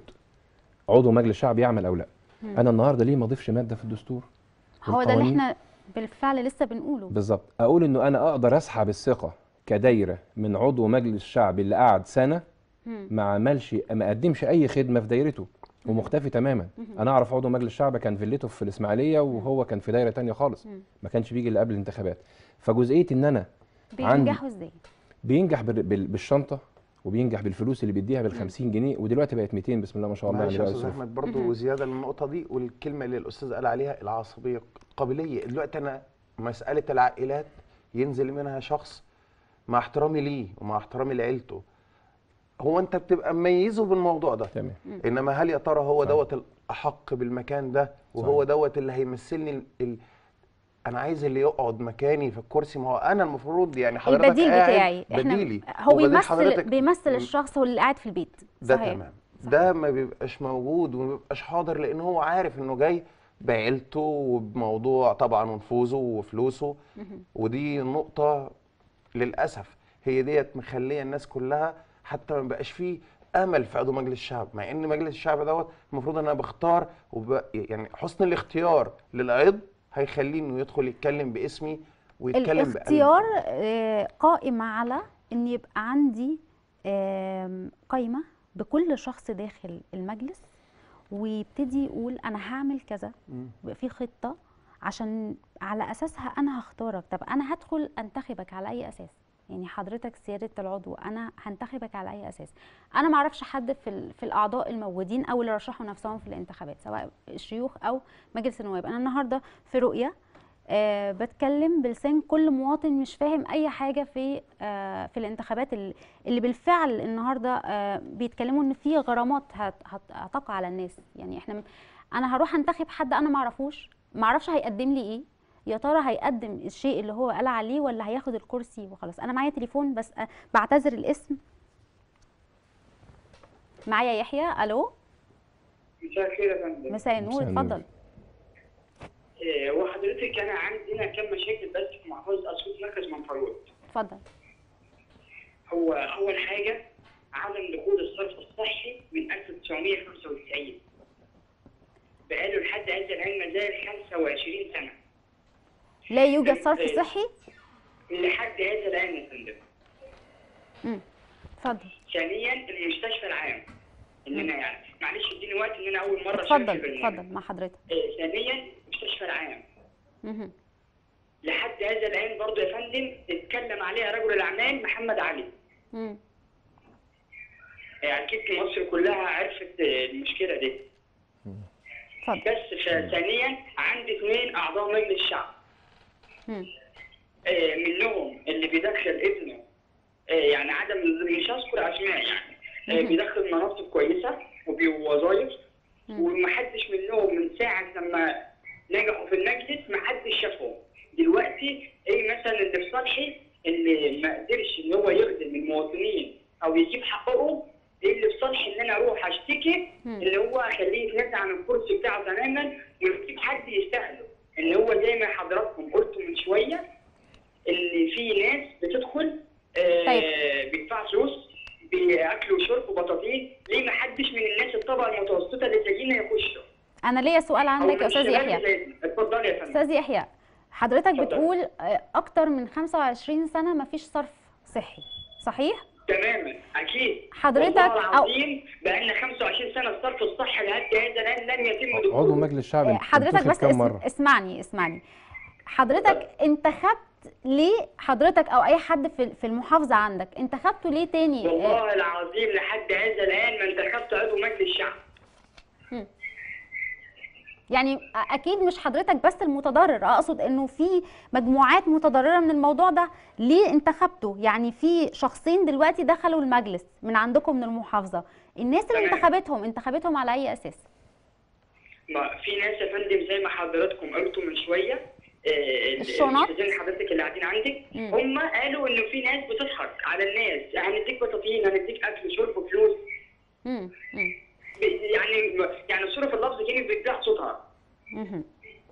عضو مجلس شعب يعمل او لا انا النهارده ليه ما اضيفش ماده في الدستور هو ده اللي القوانين؟ احنا بالفعل لسه بنقوله بالظبط اقول انه انا اقدر اسحب الثقه كدايره من عضو مجلس شعب اللي قعد سنه مم. ما عملش ما قدمش اي خدمه في دايرته ومختفي تماما انا اعرف عضو مجلس شعب كان فيلته في الاسماعيليه وهو كان في دايره تانية خالص ما كانش بيجي الا قبل الانتخابات فجزئيه ان انا عندي- بينجحوا ازاي بينجح بال- بال- بالشنطه وبينجح بالفلوس اللي بيديها بال 50 جنيه ودلوقتي بقت 200 بسم الله ما شاء الله معلش يعني يا بقى استاذ يصرف. احمد برضه زياده للنقطه دي والكلمه اللي الاستاذ قال عليها العصبيه القبليه دلوقتي انا مساله العائلات ينزل منها شخص مع احترامي ليه ومع احترامي لعيلته هو انت بتبقى مميزه بالموضوع ده تمام انما هل يا ترى هو صح. دوت الاحق بالمكان ده وهو صحيح. دوت اللي هيمثلني ال... ال... انا عايز اللي يقعد مكاني في الكرسي ما هو انا المفروض يعني حضرتك البديل قاعد بتاعي احنا بديلي هو وبديل بيمثل حضرتك بيمثل الشخص هو اللي قاعد في البيت ده صحيح. تمام ده ما بيبقاش موجود وما بيبقاش حاضر لان هو عارف انه جاي بعيلته وبموضوع طبعا ونفوذه وفلوسه ودي نقطة للأسف هي ديت مخلية الناس كلها حتى ما بقاش فيه أمل في عضو مجلس الشعب مع إن مجلس الشعب دوت المفروض إن أنا بختار وب... يعني حسن الاختيار للعضو هيخليه إنه يدخل يتكلم باسمي ويتكلم بقلب. الاختيار آه، قائم على ان يبقى عندي آم، قايمه بكل شخص داخل المجلس ويبتدي يقول انا هعمل كذا يبقى في خطه عشان على اساسها انا هختارك طب انا هدخل انتخبك على اي اساس يعني حضرتك سياده العضو انا هنتخبك على اي اساس انا ما اعرفش حد في ال- في الاعضاء الموجودين او اللي رشحوا نفسهم في الانتخابات سواء الشيوخ او مجلس النواب انا النهارده في رؤيه آه بتكلم بلسان كل مواطن مش فاهم اي حاجه في آه في الانتخابات ال- اللي بالفعل النهارده آه بيتكلموا ان في غرامات هت- هت- هتقع على الناس يعني احنا م- انا هروح انتخب حد انا ما اعرفوش ما اعرفش هيقدم لي ايه يا ترى هيقدم الشيء اللي هو قال عليه ولا هياخد الكرسي وخلاص انا معايا تليفون بس آه بعتذر الاسم معايا يحيى الو مساء الخير يا فندم مساء النور مساء النور. اتفضل إيه، وحضرتك انا عندنا كم مشاكل بس في محافظه اسيوط مركز منفلوط اتفضل هو اول حاجه عدم دخول الصرف الصحي من 1995 بقاله لحد هذا الان ما زال 25 سنه لا يوجد صرف صحي لحد هذا الان يا فندم امم اتفضل ثانيا المستشفى العام ان انا يعني معلش اديني وقت ان انا اول مره أشارك في اتفضل البرنامج. اتفضل مع حضرتك إيه، ثانيا المستشفى العام مهم. لحد هذا الان برضه يا فندم اتكلم عليها رجل الاعمال محمد علي مم. يعني اكيد مصر كلها عرفت المشكله دي اتفضل بس ثانيا عندي اثنين اعضاء مجلس الشعب مم. آه، منهم اللي بيدخل ابنه آه، يعني عدم مش هذكر اسماء يعني آه، مهم. بيدخل مناصب كويسه وبوظائف ومحدش منهم من ساعه لما نجحوا في المجلس محدش شافهم دلوقتي ايه مثلا اللي في صالحي اللي ما قدرش ان هو يخدم المواطنين او يجيب حقهم ايه اللي في صالحي ان انا اروح اشتكي اللي هو اخليه يتنازل عن الكرسي بتاعه تماما ويجيب حد يستاهله ان هو زي ما حضراتكم قلتوا من شويه اللي في ناس بتدخل آه طيب. بيدفع فلوس باكل وشرب وبطاطين ليه ما حدش من الناس الطبقه المتوسطه اللي زينا يخشوا انا ليا سؤال أو عندك من يا استاذ الشباب يحيى اللي زينا. اتفضلي يا فندم استاذ يحيى حضرتك اتفضل. بتقول آه، اكتر من 25 سنه مفيش صرف صحي صحيح تماما اكيد حضرتك والله أو- العظيم بقالنا 25 سنه الصرف الصحي لحد هذا الان لم يتم عضو دخوله مجلس الشعب آه، انت حضرتك بتنتخب بس كم اسم... مره اسمعني اسمعني حضرتك انتخبت ليه حضرتك او اي حد في في المحافظه عندك انتخبته ليه تاني آه، والله العظيم لحد هذا الان ما انتخبت عضو مجلس الشعب يعني اكيد مش حضرتك بس المتضرر اقصد انه في مجموعات متضرره من الموضوع ده ليه انتخبته يعني في شخصين دلوقتي دخلوا المجلس من عندكم من المحافظه الناس اللي تمام. انتخبتهم انتخبتهم على اي اساس ما في ناس يا فندم زي ما حضراتكم قلتوا من شويه آه، الشنط؟ الاستاذين حضرتك اللي قاعدين عندك مم. هم قالوا انه في ناس بتضحك على الناس هنديك بطاطين هنديك اكل شرب فلوس امم امم ب- يعني يعني الصوره في اللفظ كانت بتبيع صوتها مهم.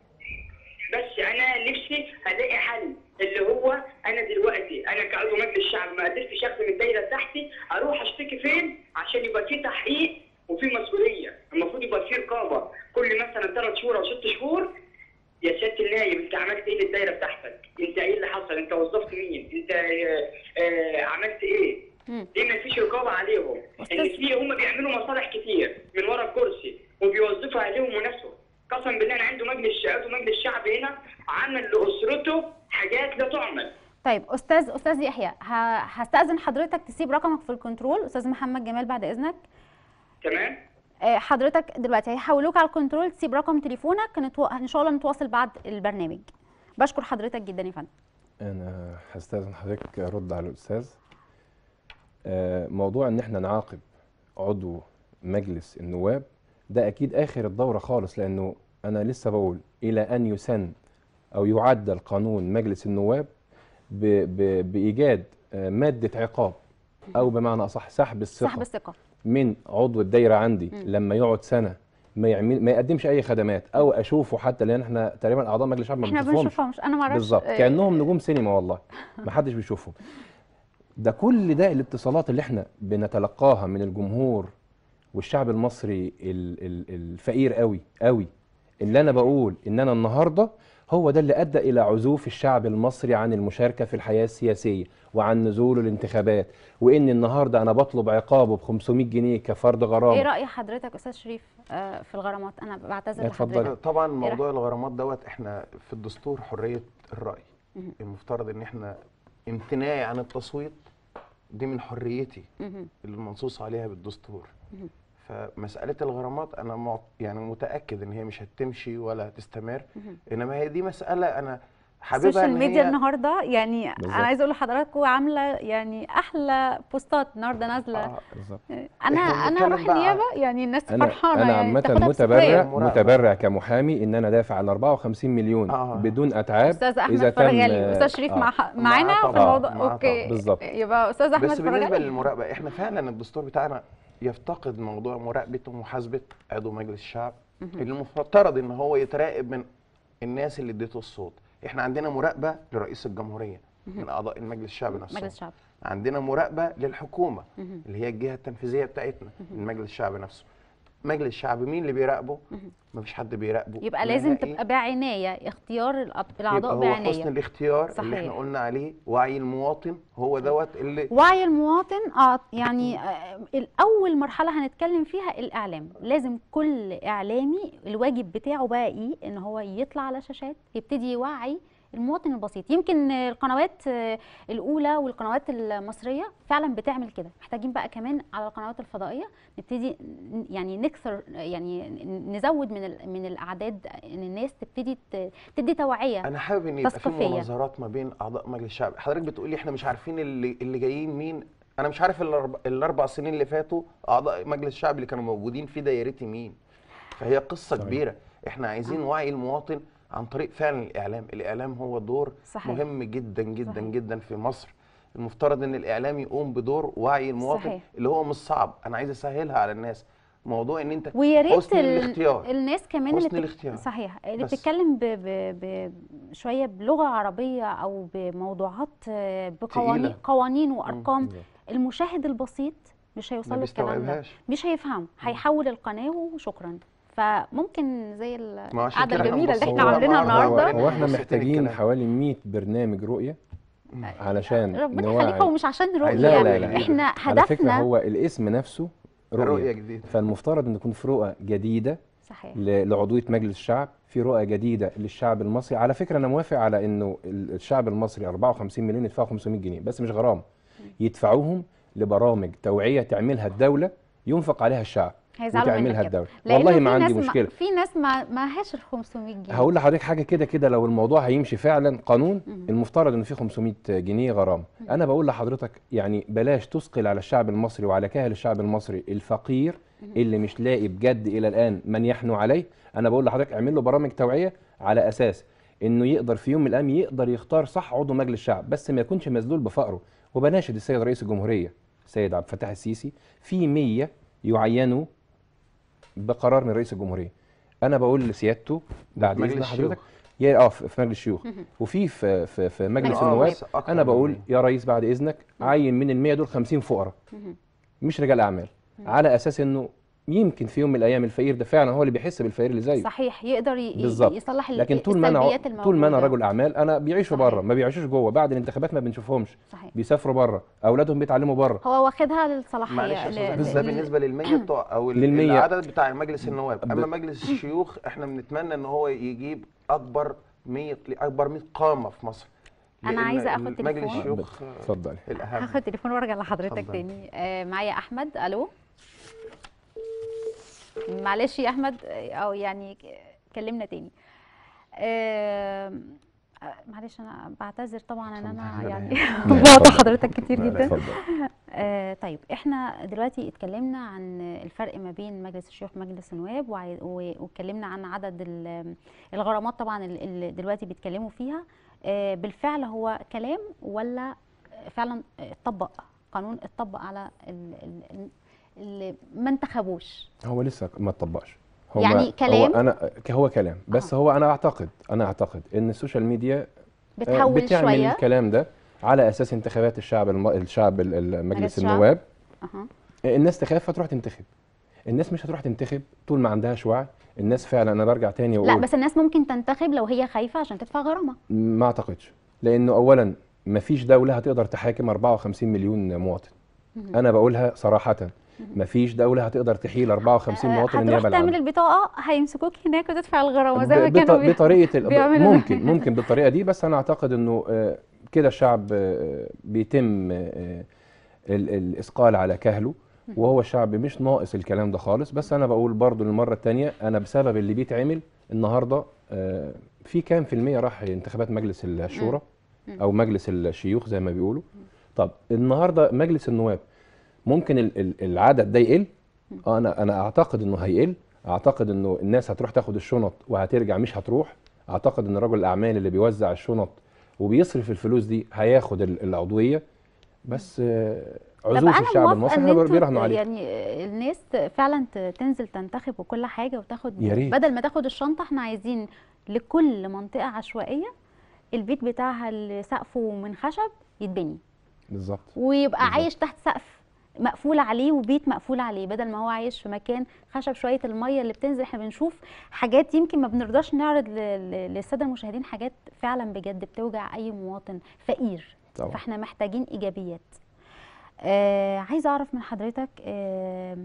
بس انا نفسي الاقي حل اللي هو انا دلوقتي انا كعضو مجلس الشعب ما قدرتش اخدم الدايره بتاعتي اروح اشتكي فين عشان يبقى في تحقيق وفي مسؤوليه المفروض يبقى في رقابه كل مثلا ثلاث شهور او ست شهور يا سياده النايب انت عملت ايه للدايره بتاعتك؟ انت ايه اللي حصل؟ انت وظفت مين؟ انت آه، آه، عملت ايه؟ مم. ليه ما فيش رقابه عليهم؟ ان أستاذ- في هم بيعملوا مصالح كتير من ورا الكرسي وبيوظفوا عليهم وناسهم قسم بالله انا عنده مجلس عضو مجلس الشعب هنا عمل لاسرته حاجات لا تعمل طيب استاذ استاذ يحيى ه- هستاذن حضرتك تسيب رقمك في الكنترول استاذ محمد جمال بعد اذنك تمام؟ آه، حضرتك دلوقتي هيحولوك على الكنترول تسيب رقم تليفونك نتو... ان شاء الله نتواصل بعد البرنامج بشكر حضرتك جدا يا فندم انا هستاذن حضرتك ارد على الاستاذ آه، موضوع ان احنا نعاقب عضو مجلس النواب ده اكيد اخر الدوره خالص لانه انا لسه بقول الى ان يسن او يعدل قانون مجلس النواب ب ب بايجاد آه، ماده عقاب او بمعنى اصح سحب الثقه سحب الثقه من عضو الدايره عندي مم. لما يقعد سنه ما يعمل ما يقدمش اي خدمات او اشوفه حتى لان احنا تقريبا اعضاء مجلس الشعب ما احنا بنشوفهمش بنشوفهمش انا ما اعرفش بالظبط آه، كانهم نجوم سينما والله ما حدش بيشوفهم ده كل ده الاتصالات اللي احنا بنتلقاها من الجمهور والشعب المصري ال- ال- الفقير قوي قوي اللي انا بقول ان انا النهارده هو ده اللي ادى الى عزوف الشعب المصري عن المشاركه في الحياه السياسيه وعن نزوله الانتخابات وان النهارده انا بطلب عقابه ب 500 جنيه كفرض ايه غرامه راي حضرتك استاذ شريف آه، في الغرامات انا بعتذر اتفضل. لحضرتك طبعا إيه موضوع الغرامات دوت احنا في الدستور حريه الراي مهم. المفترض ان احنا امتناعي عن التصويت دي من حريتي مهم. اللي منصوص عليها بالدستور مهم. فمساله الغرامات انا مع- يعني متاكد ان هي مش هتمشي ولا هتستمر مهم. انما هي دي مساله انا حاببها السوشيال ان ميديا هي النهارده يعني بالظبط. انا عايزه اقول لحضراتكم عامله يعني احلى بوستات النهارده نازله آه، بالظبط انا إحنا انا بنتكلم اروح بقى النيابه يعني الناس انا فرحانه انا يعني عامه تاخدها متبرع بسخرية. مراقبة. متبرع كمحامي ان انا دافع عن 54 مليون آه. بدون اتعاب استاذ احمد إذا تم- فرغالي استاذ شريف آه. مع معاه معانا في طبعاً، الموضوع معاه اوكي طبعاً. بالظبط. يبقى استاذ احمد بس بالنسبه فرغالي للمراقبه احنا فعلا الدستور بتاعنا يفتقد موضوع مراقبه ومحاسبه عضو مجلس الشعب اللي المفترض ان هو يتراقب من الناس اللي اديته الصوت احنا عندنا مراقبه لرئيس الجمهوريه من اعضاء المجلس الشعبي نفسه مجلس الشعب عندنا مراقبه للحكومه مهم. اللي هي الجهه التنفيذيه بتاعتنا من مجلس الشعب نفسه مجلس الشعب مين اللي بيراقبه مفيش حد بيراقبه يبقى لازم نهائي. تبقى بعنايه اختيار الأط- يبقى الاعضاء هو حسن بعنايه الاختيار اللي صحيح. احنا قلنا عليه وعي المواطن هو دوت اللي وعي المواطن اه يعني آه الاول مرحله هنتكلم فيها الاعلام لازم كل اعلامي الواجب بتاعه بقى ايه ان هو يطلع على شاشات يبتدي يوعي المواطن البسيط يمكن آه، القنوات آه، الاولى والقنوات المصريه فعلا بتعمل كده محتاجين بقى كمان على القنوات الفضائيه نبتدي ن- يعني نكثر يعني ن- نزود من ال- من الاعداد ان الناس تبتدي ت- تدي توعيه انا حابب ان يبقى في تثقيفية. مناظرات ما بين اعضاء مجلس الشعب حضرتك بتقولي احنا مش عارفين اللي اللي جايين مين انا مش عارف الأرب- الاربع سنين اللي فاتوا اعضاء مجلس الشعب اللي كانوا موجودين في دايرتي مين فهي قصه صحيح. كبيره احنا عايزين وعي المواطن عن طريق فعلا الاعلام الاعلام هو دور صحيح. مهم جدا جدا صحيح. جدا في مصر المفترض ان الاعلام يقوم بدور وعي المواطن صحيح. اللي هو مش صعب انا عايز اسهلها على الناس موضوع ان انت ويا ريت حسن ال- الاختيار الناس كمان حسن اللي بتك- الاختيار. صحيح اللي بس. بتتكلم ب... ب... ب... شويه بلغه عربيه او بموضوعات آه، بقوانين تقيلة. قوانين وارقام بالظبط. المشاهد البسيط مش هيوصل ما له الكلام ده بيستوعبهاش مش هيفهم هيحول القناه وشكرا فممكن زي ما عشان القعده كده احنا الجميله اللي بنبص- احنا هو عاملينها النهاردة هو النهارده هو احنا بص تاني محتاجين الكلام. حوالي 100 برنامج رؤيه علشان ربنا يخليك نوعي هو مش عشان رؤيه لا لا لا احنا على فكره هدفنا هو الاسم نفسه رؤيه رؤيه جديده فالمفترض ان تكون في رؤى جديده صحيح ل- لعضويه مجلس الشعب في رؤى جديده للشعب المصري على فكره انا موافق على انه ال- الشعب المصري 54 مليون يدفعوا 500 جنيه بس مش غرامه يدفعوهم لبرامج توعيه تعملها الدوله ينفق عليها الشعب هيزعلوا منك وتعملها كده الدوله لأنه والله في ما عندي ناس مشكله في ناس ما معهاش ال 500 جنيه هقول لحضرتك حاجه كده كده لو الموضوع هيمشي فعلا قانون المفترض ان في 500 جنيه غرامه انا بقول لحضرتك يعني بلاش تثقل على الشعب المصري وعلى كاهل الشعب المصري الفقير اللي مش لاقي بجد الى الان من يحنو عليه انا بقول لحضرتك اعمل له برامج توعيه على اساس انه يقدر في يوم من الايام يقدر يختار صح عضو مجلس الشعب بس ما يكونش مذلول بفقره وبناشد السيد رئيس الجمهوريه السيد عبد الفتاح السيسي في 100 يعينوا بقرار من رئيس الجمهوريه انا بقول لسيادته بعد مجلس اذن الشيوخ. حضرتك يا اه في في مجلس الشيوخ وفي في في, في مجلس مجلس النواب بس أكتر انا من بقول مية. يا ريس بعد اذنك عين من ال 100 دول 50 فقراء مش رجال اعمال على اساس انه يمكن في يوم من الايام الفقير ده فعلا هو اللي بيحس بالفقير اللي زيه صحيح يقدر ي- بالظبط. يصلح ال- لكن طول ما انا السلبيات طول ما انا الموجودة. رجل اعمال انا بيعيشوا صحيح. بره ما بيعيشوش جوه بعد الانتخابات ما بنشوفهمش صحيح بيسافروا بره اولادهم بيتعلموا بره هو واخدها للصلاحيه معلش يا ل- استاذ ل- بس ده ل- بالنسبه للمية بتوع او ال- للمية. العدد بتاع مجلس النواب ب- اما مجلس الشيوخ احنا بنتمنى ان هو يجيب اكبر 100 اكبر 100 قامه في مصر أنا لأن عايزة آخد مجلس تليفون. الشيوخ اتفضل الاهم هاخد تليفون وارجع لحضرتك اتفضل. تاني آه معايا احمد الو معلش يا احمد آه، او يعني ك- كلمنا تاني آه آه، معلش انا بعتذر طبعا ان انا اتفضل. يعني لا، بقطع اتفضل. حضرتك كتير لا، لا، جدا اتفضل آه طيب احنا دلوقتي اتكلمنا عن الفرق ما بين مجلس الشيوخ ومجلس النواب وعي- و- واتكلمنا عن عدد ال- الغرامات طبعا ال- اللي دلوقتي بيتكلموا فيها آه بالفعل هو كلام ولا فعلا اتطبق قانون اتطبق على ال- ال- ال- اللي ما انتخبوش هو لسه ما اتطبقش هو يعني كلام؟ هو انا هو كلام بس هو انا اعتقد انا اعتقد ان السوشيال ميديا آه، بتحول بتعمل شويه الكلام ده على اساس انتخابات الشعب الم... الشعب ال- ال- مجلس مجلس الشعب. النواب أها. آه، الناس تخاف فتروح تنتخب الناس مش هتروح تنتخب طول ما عندهاش وعي الناس فعلا انا برجع تاني واقول لا بس الناس ممكن تنتخب لو هي خايفه عشان تدفع غرامه ما اعتقدش لانه اولا ما فيش دوله هتقدر تحاكم 54 مليون مواطن انا بقولها صراحه ما فيش دوله هتقدر تحيل 54 آه، مواطن هتروح النيابه تعمل العامه البطاقه هيمسكوك هناك وتدفع الغرامه زي ما ب- كانوا بط- بي- بطريقه ال- بيعملوا ممكن ممكن بالطريقه دي بس انا اعتقد انه آه، كده الشعب آه، بيتم آه، ال- الاثقال على كهله وهو الشعب مش ناقص الكلام ده خالص بس انا بقول برضو للمره الثانيه انا بسبب اللي بيتعمل النهارده آه، في كام في المية راح انتخابات مجلس الشورى او مجلس الشيوخ زي ما بيقولوا طب النهارده مجلس النواب ممكن ال- ال- العدد ده يقل آه، انا انا اعتقد انه هيقل اعتقد انه الناس هتروح تاخد الشنط وهترجع مش هتروح اعتقد ان رجل الاعمال اللي بيوزع الشنط وبيصرف الفلوس دي هياخد ال- العضويه بس آه، طب عزوز انا الشعب موافقه المصري ان هيبقوا انتوا بيراهنوا عليه يعني الناس فعلا ت- تنزل تنتخب وكل حاجه وتاخد يا ريت. بدل ما تاخد الشنطه احنا عايزين لكل منطقه عشوائيه البيت بتاعها اللي سقفه من خشب يتبني بالظبط ويبقى بالظبط. عايش تحت سقف مقفول عليه وبيت مقفول عليه بدل ما هو عايش في مكان خشب شويه الميه اللي بتنزل احنا بنشوف حاجات يمكن ما بنرضاش نعرض ل- ل- للساده المشاهدين حاجات فعلا بجد بتوجع اي مواطن فقير طبعا فاحنا محتاجين ايجابيات آه عايزه اعرف من حضرتك آه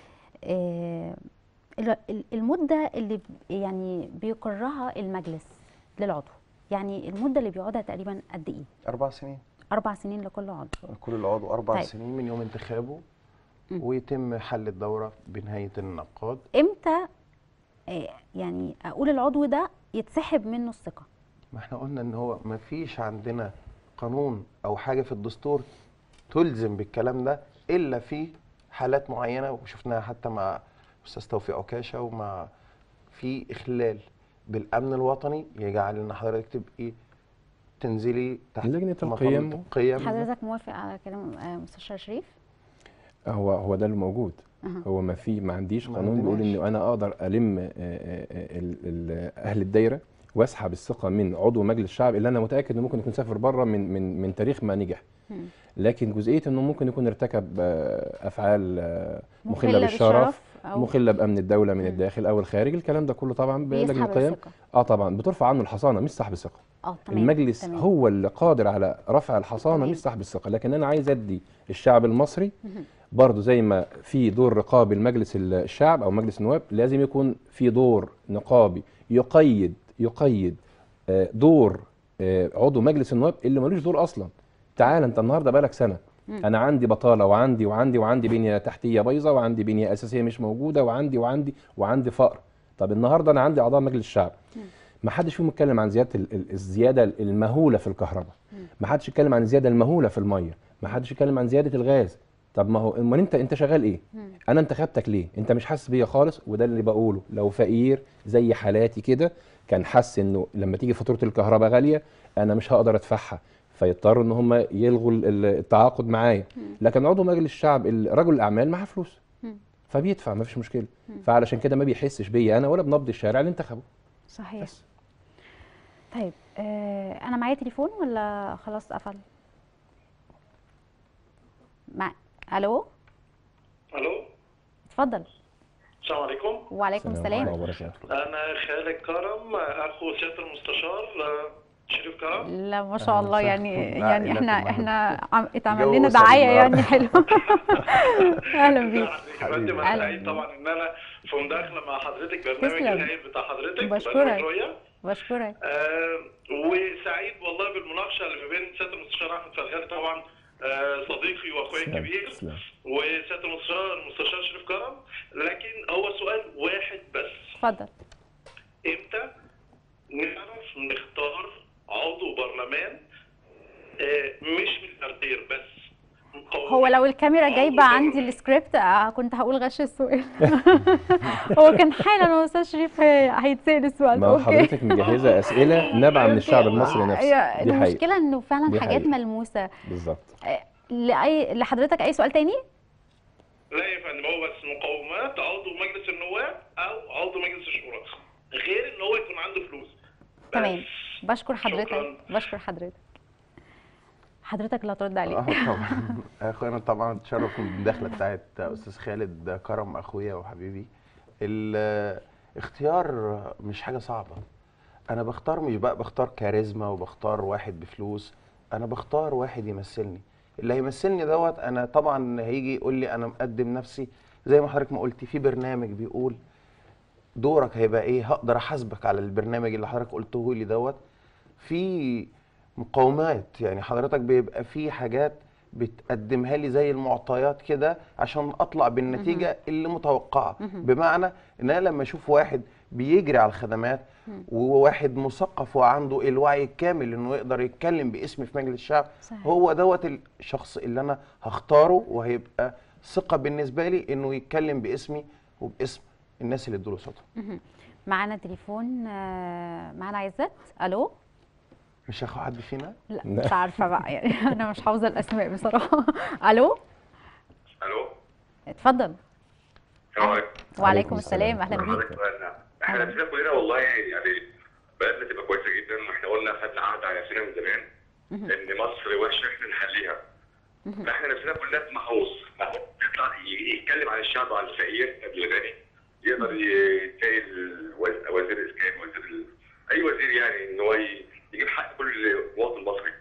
آه ال- ال- المده اللي ب- يعني بيقرها المجلس للعضو يعني المده اللي بيقعدها تقريبا قد ايه اربع سنين اربع سنين لكل عضو كل العضو اربع طيب. سنين من يوم انتخابه مم. ويتم حل الدوره بنهايه النقاد امتى آه، يعني اقول العضو ده يتسحب منه الثقه ما احنا قلنا ان هو ما فيش عندنا قانون او حاجه في الدستور تلزم بالكلام ده الا في حالات معينه وشفناها حتى مع استاذ توفيق عكاشه ومع في اخلال بالامن الوطني يجعل ان حضرتك تبقي تنزلي تحت لجنة مظلة القيم. القيم حضرتك موافق على كلام آه، مستشار شريف هو هو ده اللي موجود أها. هو ما في ما عنديش ما قانون بيقول عندناش. انه انا اقدر الم آه، آه، آه، ال- ال- اهل الدايره واسحب الثقه من عضو مجلس الشعب اللي انا متاكد انه ممكن يكون سافر بره من من من تاريخ ما نجح مم. لكن جزئيه انه ممكن يكون ارتكب آه، افعال آه، مخله مخلة بالشرف أو- مخله بامن الدوله من مم. الداخل او الخارج الكلام ده كله طبعا بلجنه بيسحب القيم الثقة. اه طبعا بترفع عنه الحصانه مش سحب الثقه اه تمام المجلس تمام. هو اللي قادر على رفع الحصانه تمام. مش سحب الثقه لكن انا عايز ادي الشعب المصري برضه زي ما في دور رقابي لمجلس الشعب او مجلس النواب لازم يكون في دور نقابي يقيد يقيد آه، دور آه، عضو مجلس النواب اللي ملوش دور اصلا تعال انت النهارده بقالك سنه انا عندي بطاله وعندي وعندي وعندي بنيه تحتيه بايظه وعندي بنيه اساسيه مش موجوده وعندي وعندي وعندي فقر طب النهارده انا عندي اعضاء مجلس الشعب ما حدش فيهم اتكلم عن زياده ال- ال- الزياده المهوله في الكهرباء ما حدش اتكلم عن الزياده المهوله في الميه ما حدش اتكلم عن زياده الغاز طب ما هو امال انت انت شغال ايه انا انتخبتك ليه انت مش حاسس بيا خالص وده اللي بقوله لو فقير زي حالاتي كده كان حس انه لما تيجي فاتوره الكهرباء غاليه انا مش هقدر ادفعها فيضطروا ان هم يلغوا ال- ال- التعاقد معايا لكن عضو مجلس الشعب ال- رجل الاعمال معاه فلوس فبيدفع ما فيش مشكله فعلشان كده ما بيحسش بيا انا ولا بنبض الشارع اللي انتخبه صحيح بس طيب آه انا معايا تليفون ولا خلاص قفل مع... الو الو اتفضل السلام عليكم وعليكم السلام عليكم السلام وبركاته انا خالد كرم اخو سياده المستشار آه، شريف كرم لا ما شاء أهلا الله وسهلا. يعني لا، يعني إلا احنا تبقى احنا عم- اتعمل جو لنا أسري دعايه النهاردة. يعني حلوه اهلا بيك يا فندم انا أهلا سعيد بيك. طبعا ان انا في مداخله مع حضرتك برنامج تسلم. الهايل بتاع حضرتك بشكرك. برنامج رؤيا بشكرك آه وسعيد والله بالمناقشه اللي ما بين سياده المستشار احمد فرغالي طبعا آه صديقي واخويا تسلم، الكبير تسلم. وسياده المستشار المستشار شريف كرم لكن هو سؤال واحد بس اتفضل امتى نعرف نختار عضو برلمان آه، مش ملياردير بس مقومين. هو لو الكاميرا عضو جايبه برلمان. عندي السكريبت آه، كنت هقول غش السؤال هو كان حالا استاذ شريف هي- هيتسال السؤال ما هو اوكي حضرتك مجهزه اسئله نابعه من الشعب المصري نفسه هي دي حقيقه المشكله انه فعلا دي حاجات حقيقة. ملموسه بالظبط آه، لاي لحضرتك اي سؤال تاني لا يا فندم هو بس مقومات عضو مجلس النواب او عضو مجلس الشورى غير ان هو يكون عنده فلوس بس. تمام بشكر حضرتك شكراً. بشكر حضرتك حضرتك اللي هترد عليه اه طبعا اخويا طبعا اتشرف من الدخله بتاعت استاذ خالد كرم اخويا وحبيبي الاختيار مش حاجه صعبه انا بختار مش بقى بختار كاريزما وبختار واحد بفلوس انا بختار واحد يمثلني اللي هيمثلني دوت انا طبعا هيجي يقول لي انا مقدم نفسي زي ما حضرتك ما قلتي في برنامج بيقول دورك هيبقى ايه هقدر احاسبك على البرنامج اللي حضرتك قلته لي دوت في مقاومات يعني حضرتك بيبقى في حاجات بتقدمها لي زي المعطيات كده عشان اطلع بالنتيجه اللي متوقعه بمعنى ان انا لما اشوف واحد بيجري على الخدمات وواحد مثقف وعنده الوعي الكامل انه يقدر يتكلم باسمي في مجلس الشعب صحيح. هو دوت الشخص اللي انا هختاره وهيبقى ثقه بالنسبه لي انه يتكلم باسمي وباسم الناس اللي ادوا له صوتهم معانا تليفون آه، معانا عزت الو مش هاخد حد فينا لا مش عارفه بقى يعني انا مش حافظه الاسماء بصراحه الو الو اتفضل السلام عليكم وعليكم السلام اهلا بيك حضرتك سؤالنا احنا نفسنا كلنا والله يعني بلدنا تبقى كويسه جدا واحنا قلنا خدنا عهد على نفسنا من زمان ان مصر وحشه احنا نحليها فاحنا نفسنا كلنا محوص محوص يطلع ي- يتكلم عن الشعب وعن الفقير قبل الغني يقدر يتلاقي الوز- وزير الاسكان وزير ال... اي وزير يعني ان هو ي- يجيب حق كل مواطن مصري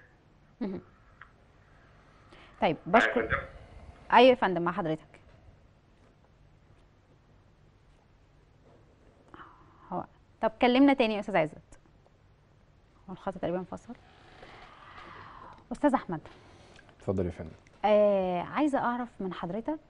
طيب معايا يا بشكر فندم؟ ايوه يا فندم مع حضرتك هو طب كلمنا تاني يا استاذ عزت هو الخط تقريبا انفصل استاذ احمد اتفضل يا فندم آه عايزه اعرف من حضرتك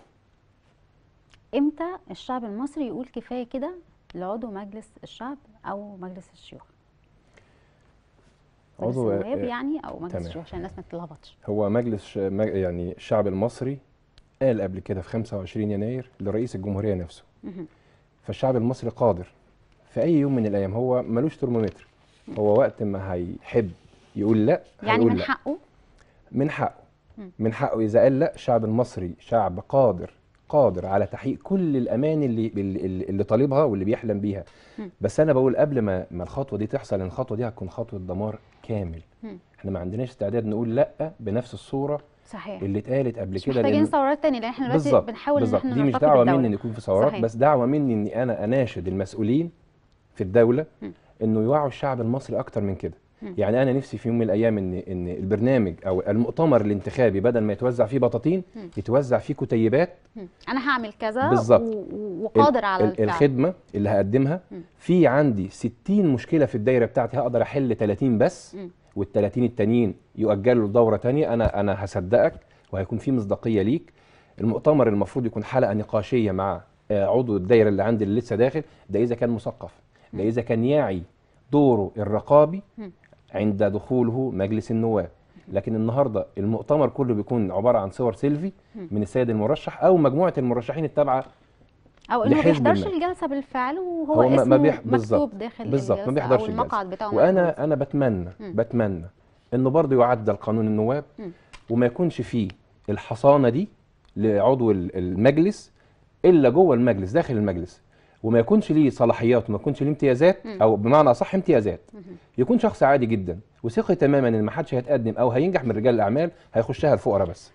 امتى الشعب المصري يقول كفايه كده لعضو مجلس الشعب او مجلس الشيوخ مجلس عضو- النواب آه، يعني او مجلس تمام. الشيوخ عشان الناس ما تتلخبطش هو مجلس ش- مج- يعني الشعب المصري قال قبل كده في 25 يناير لرئيس الجمهورية نفسه مهم. فالشعب المصري قادر في أي يوم من الأيام هو ملوش ترمومتر هو وقت ما هيحب يقول لا يعني هيقول من لا. حقه من حقه مم. من حقه إذا قال لا الشعب المصري شعب قادر قادر على تحقيق كل الأمان اللي اللي, اللي طالبها واللي بيحلم بيها مم. بس أنا بقول قبل ما ما الخطوة دي تحصل لأن الخطوة دي هتكون خطوة دمار كامل مم. احنا ما عندناش استعداد نقول لا بنفس الصورة صحيح اللي اتقالت قبل مش كده محتاجين لأن- ثورات تاني لان احنا دلوقتي بالظبط بنحاول ان بالظبط احنا دي مش نرتقي دعوه بالدولة. مني ان يكون في ثورات صحيح. بس دعوه مني اني انا اناشد المسؤولين في الدوله م. انه يوعوا الشعب المصري اكتر من كده م. يعني انا نفسي في يوم من الايام ان ان البرنامج او المؤتمر الانتخابي بدل ما يتوزع فيه بطاطين م. يتوزع فيه كتيبات مم. انا هعمل كذا بالظبط. و- و- وقادر على ال- الفعل الخدمه اللي هقدمها م. في عندي 60 مشكله في الدايره بتاعتي هقدر احل 30 بس م. وال 30 التانيين يؤجلوا لدوره تانية انا انا هصدقك وهيكون في مصداقيه ليك المؤتمر المفروض يكون حلقه نقاشيه مع آه، عضو الدايره اللي عندي اللي لسه داخل ده اذا كان مثقف ده اذا كان يعي دوره الرقابي م. عند دخوله مجلس النواب لكن النهارده المؤتمر كله بيكون عباره عن صور سيلفي م. من السيد المرشح او مجموعه المرشحين التابعه او انه ما لحزب بيحضرش ما. الجلسه بالفعل وهو هو ما- ما اسمه بيح- بالظبط. مكتوب داخل بالظبط ما الجلسة بيحضرش او الجلسة. المقعد بتاعه محفوظ. وانا انا بتمنى مم. بتمنى انه برضه يعدل قانون النواب مم. وما يكونش فيه الحصانه دي لعضو ال- المجلس الا جوه المجلس داخل المجلس وما يكونش ليه صلاحيات وما يكونش ليه امتيازات مم. او بمعنى اصح امتيازات مهم. يكون شخص عادي جدا وثقي تماما ان ما حدش هيتقدم او هينجح من رجال الاعمال هيخشها الفقراء بس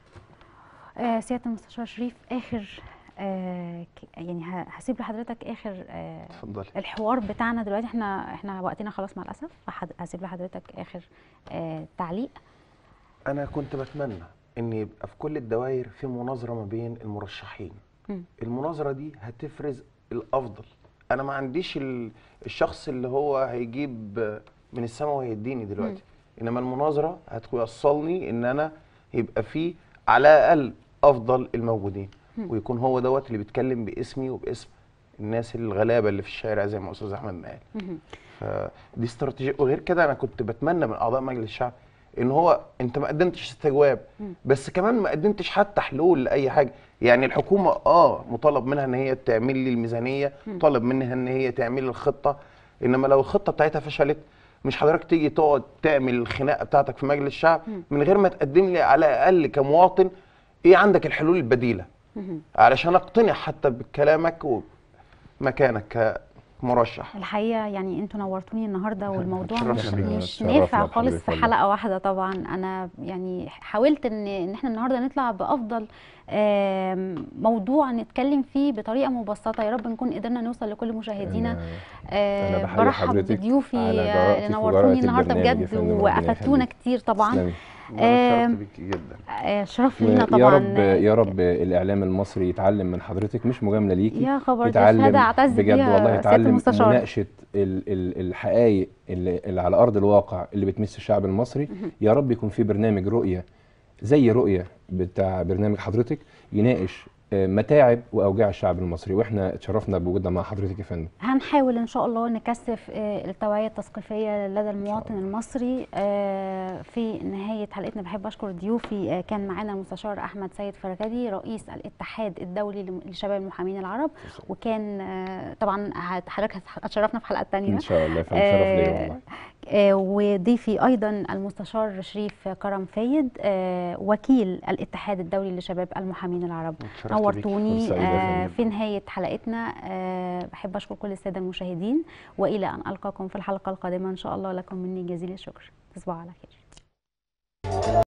آه سياده المستشار شريف اخر آه ك- يعني ه- هسيب لحضرتك اخر آه اتفضلي الحوار بتاعنا دلوقتي احنا احنا وقتنا خلاص مع الاسف فحد- هسيب لحضرتك اخر آه تعليق انا كنت بتمنى ان يبقى في كل الدوائر في مناظره ما بين المرشحين مم. المناظره دي هتفرز الافضل انا ما عنديش ال- الشخص اللي هو هيجيب من السماء وهيديني دلوقتي انما المناظره هتوصلني ان انا يبقى في على الاقل افضل الموجودين مم. ويكون هو دوت اللي بيتكلم باسمي وباسم الناس الغلابه اللي في الشارع زي ما استاذ احمد ما قال مهم. فدي استراتيجيه وغير كده انا كنت بتمنى من اعضاء مجلس الشعب ان هو انت ما قدمتش استجواب مم. بس كمان ما قدمتش حتى حلول لاي حاجه يعني الحكومه اه مطالب منها ان هي تعمل لي الميزانيه مم. مطالب منها ان هي تعمل لي الخطه انما لو الخطه بتاعتها فشلت مش حضرتك تيجي تقعد تعمل الخناقه بتاعتك في مجلس الشعب مم. من غير ما تقدم لي على الاقل كمواطن ايه عندك الحلول البديله مهم. علشان اقتنع حتى بكلامك ومكانك كمرشح الحقيقه يعني انتوا نورتوني النهارده والموضوع شرفنا مش بيك. مش شرفنا نافع خالص بحضرتك في والله. حلقه واحده طبعا انا يعني حاولت ان ان احنا النهارده نطلع بافضل آم، موضوع نتكلم فيه بطريقه مبسطه يا رب نكون قدرنا نوصل لكل مشاهدينا أنا- آه، أنا بحيي برحب حضرتك بضيوفي على آه، جرأتك اللي وجرأة نورتوني النهارده البرنامج يا بجد فندم، ربنا وافدتونا يخليك. كتير طبعا تسلمي. وانا آم، اتشرفت بيك جدا آه، شرف لينا يا طبعا رب يا رب الاعلام المصري يتعلم من حضرتك مش مجامله ليكي يا خبر دي يتعلم شهاده اعتز بجد بيها والله سياده يتعلم المستشار مناقشه ال ال الحقائق اللي, اللي على ارض الواقع اللي بتمس الشعب المصري يا رب يكون في برنامج رؤيه زي رؤيه بتاع برنامج حضرتك يناقش آه، متاعب واوجاع الشعب المصري واحنا اتشرفنا بوجودنا مع حضرتك يا فندم هنحاول ان شاء الله نكثف آه، التوعيه التثقيفيه لدى المواطن المصري آه، في نهايه حلقتنا بحب اشكر ضيوفي آه، كان معانا المستشار احمد سيد فرغدي رئيس الاتحاد الدولي لم- لشباب المحامين العرب وكان آه، طبعا هت- حضرتك هتشرفنا في حلقات تانية ان شاء الله يا فندم شرف ليا والله آه، وضيفي ايضا المستشار شريف كرم فايد آه، وكيل الاتحاد الدولي لشباب المحامين العرب اتشرفت بيك. نورتوني فرصة سعيدة يا آه، فندم. في نهايه حلقتنا آه، بحب اشكر كل الساده المشاهدين والى ان القاكم في الحلقه القادمه ان شاء الله لكم مني جزيل الشكر تصبحوا على خير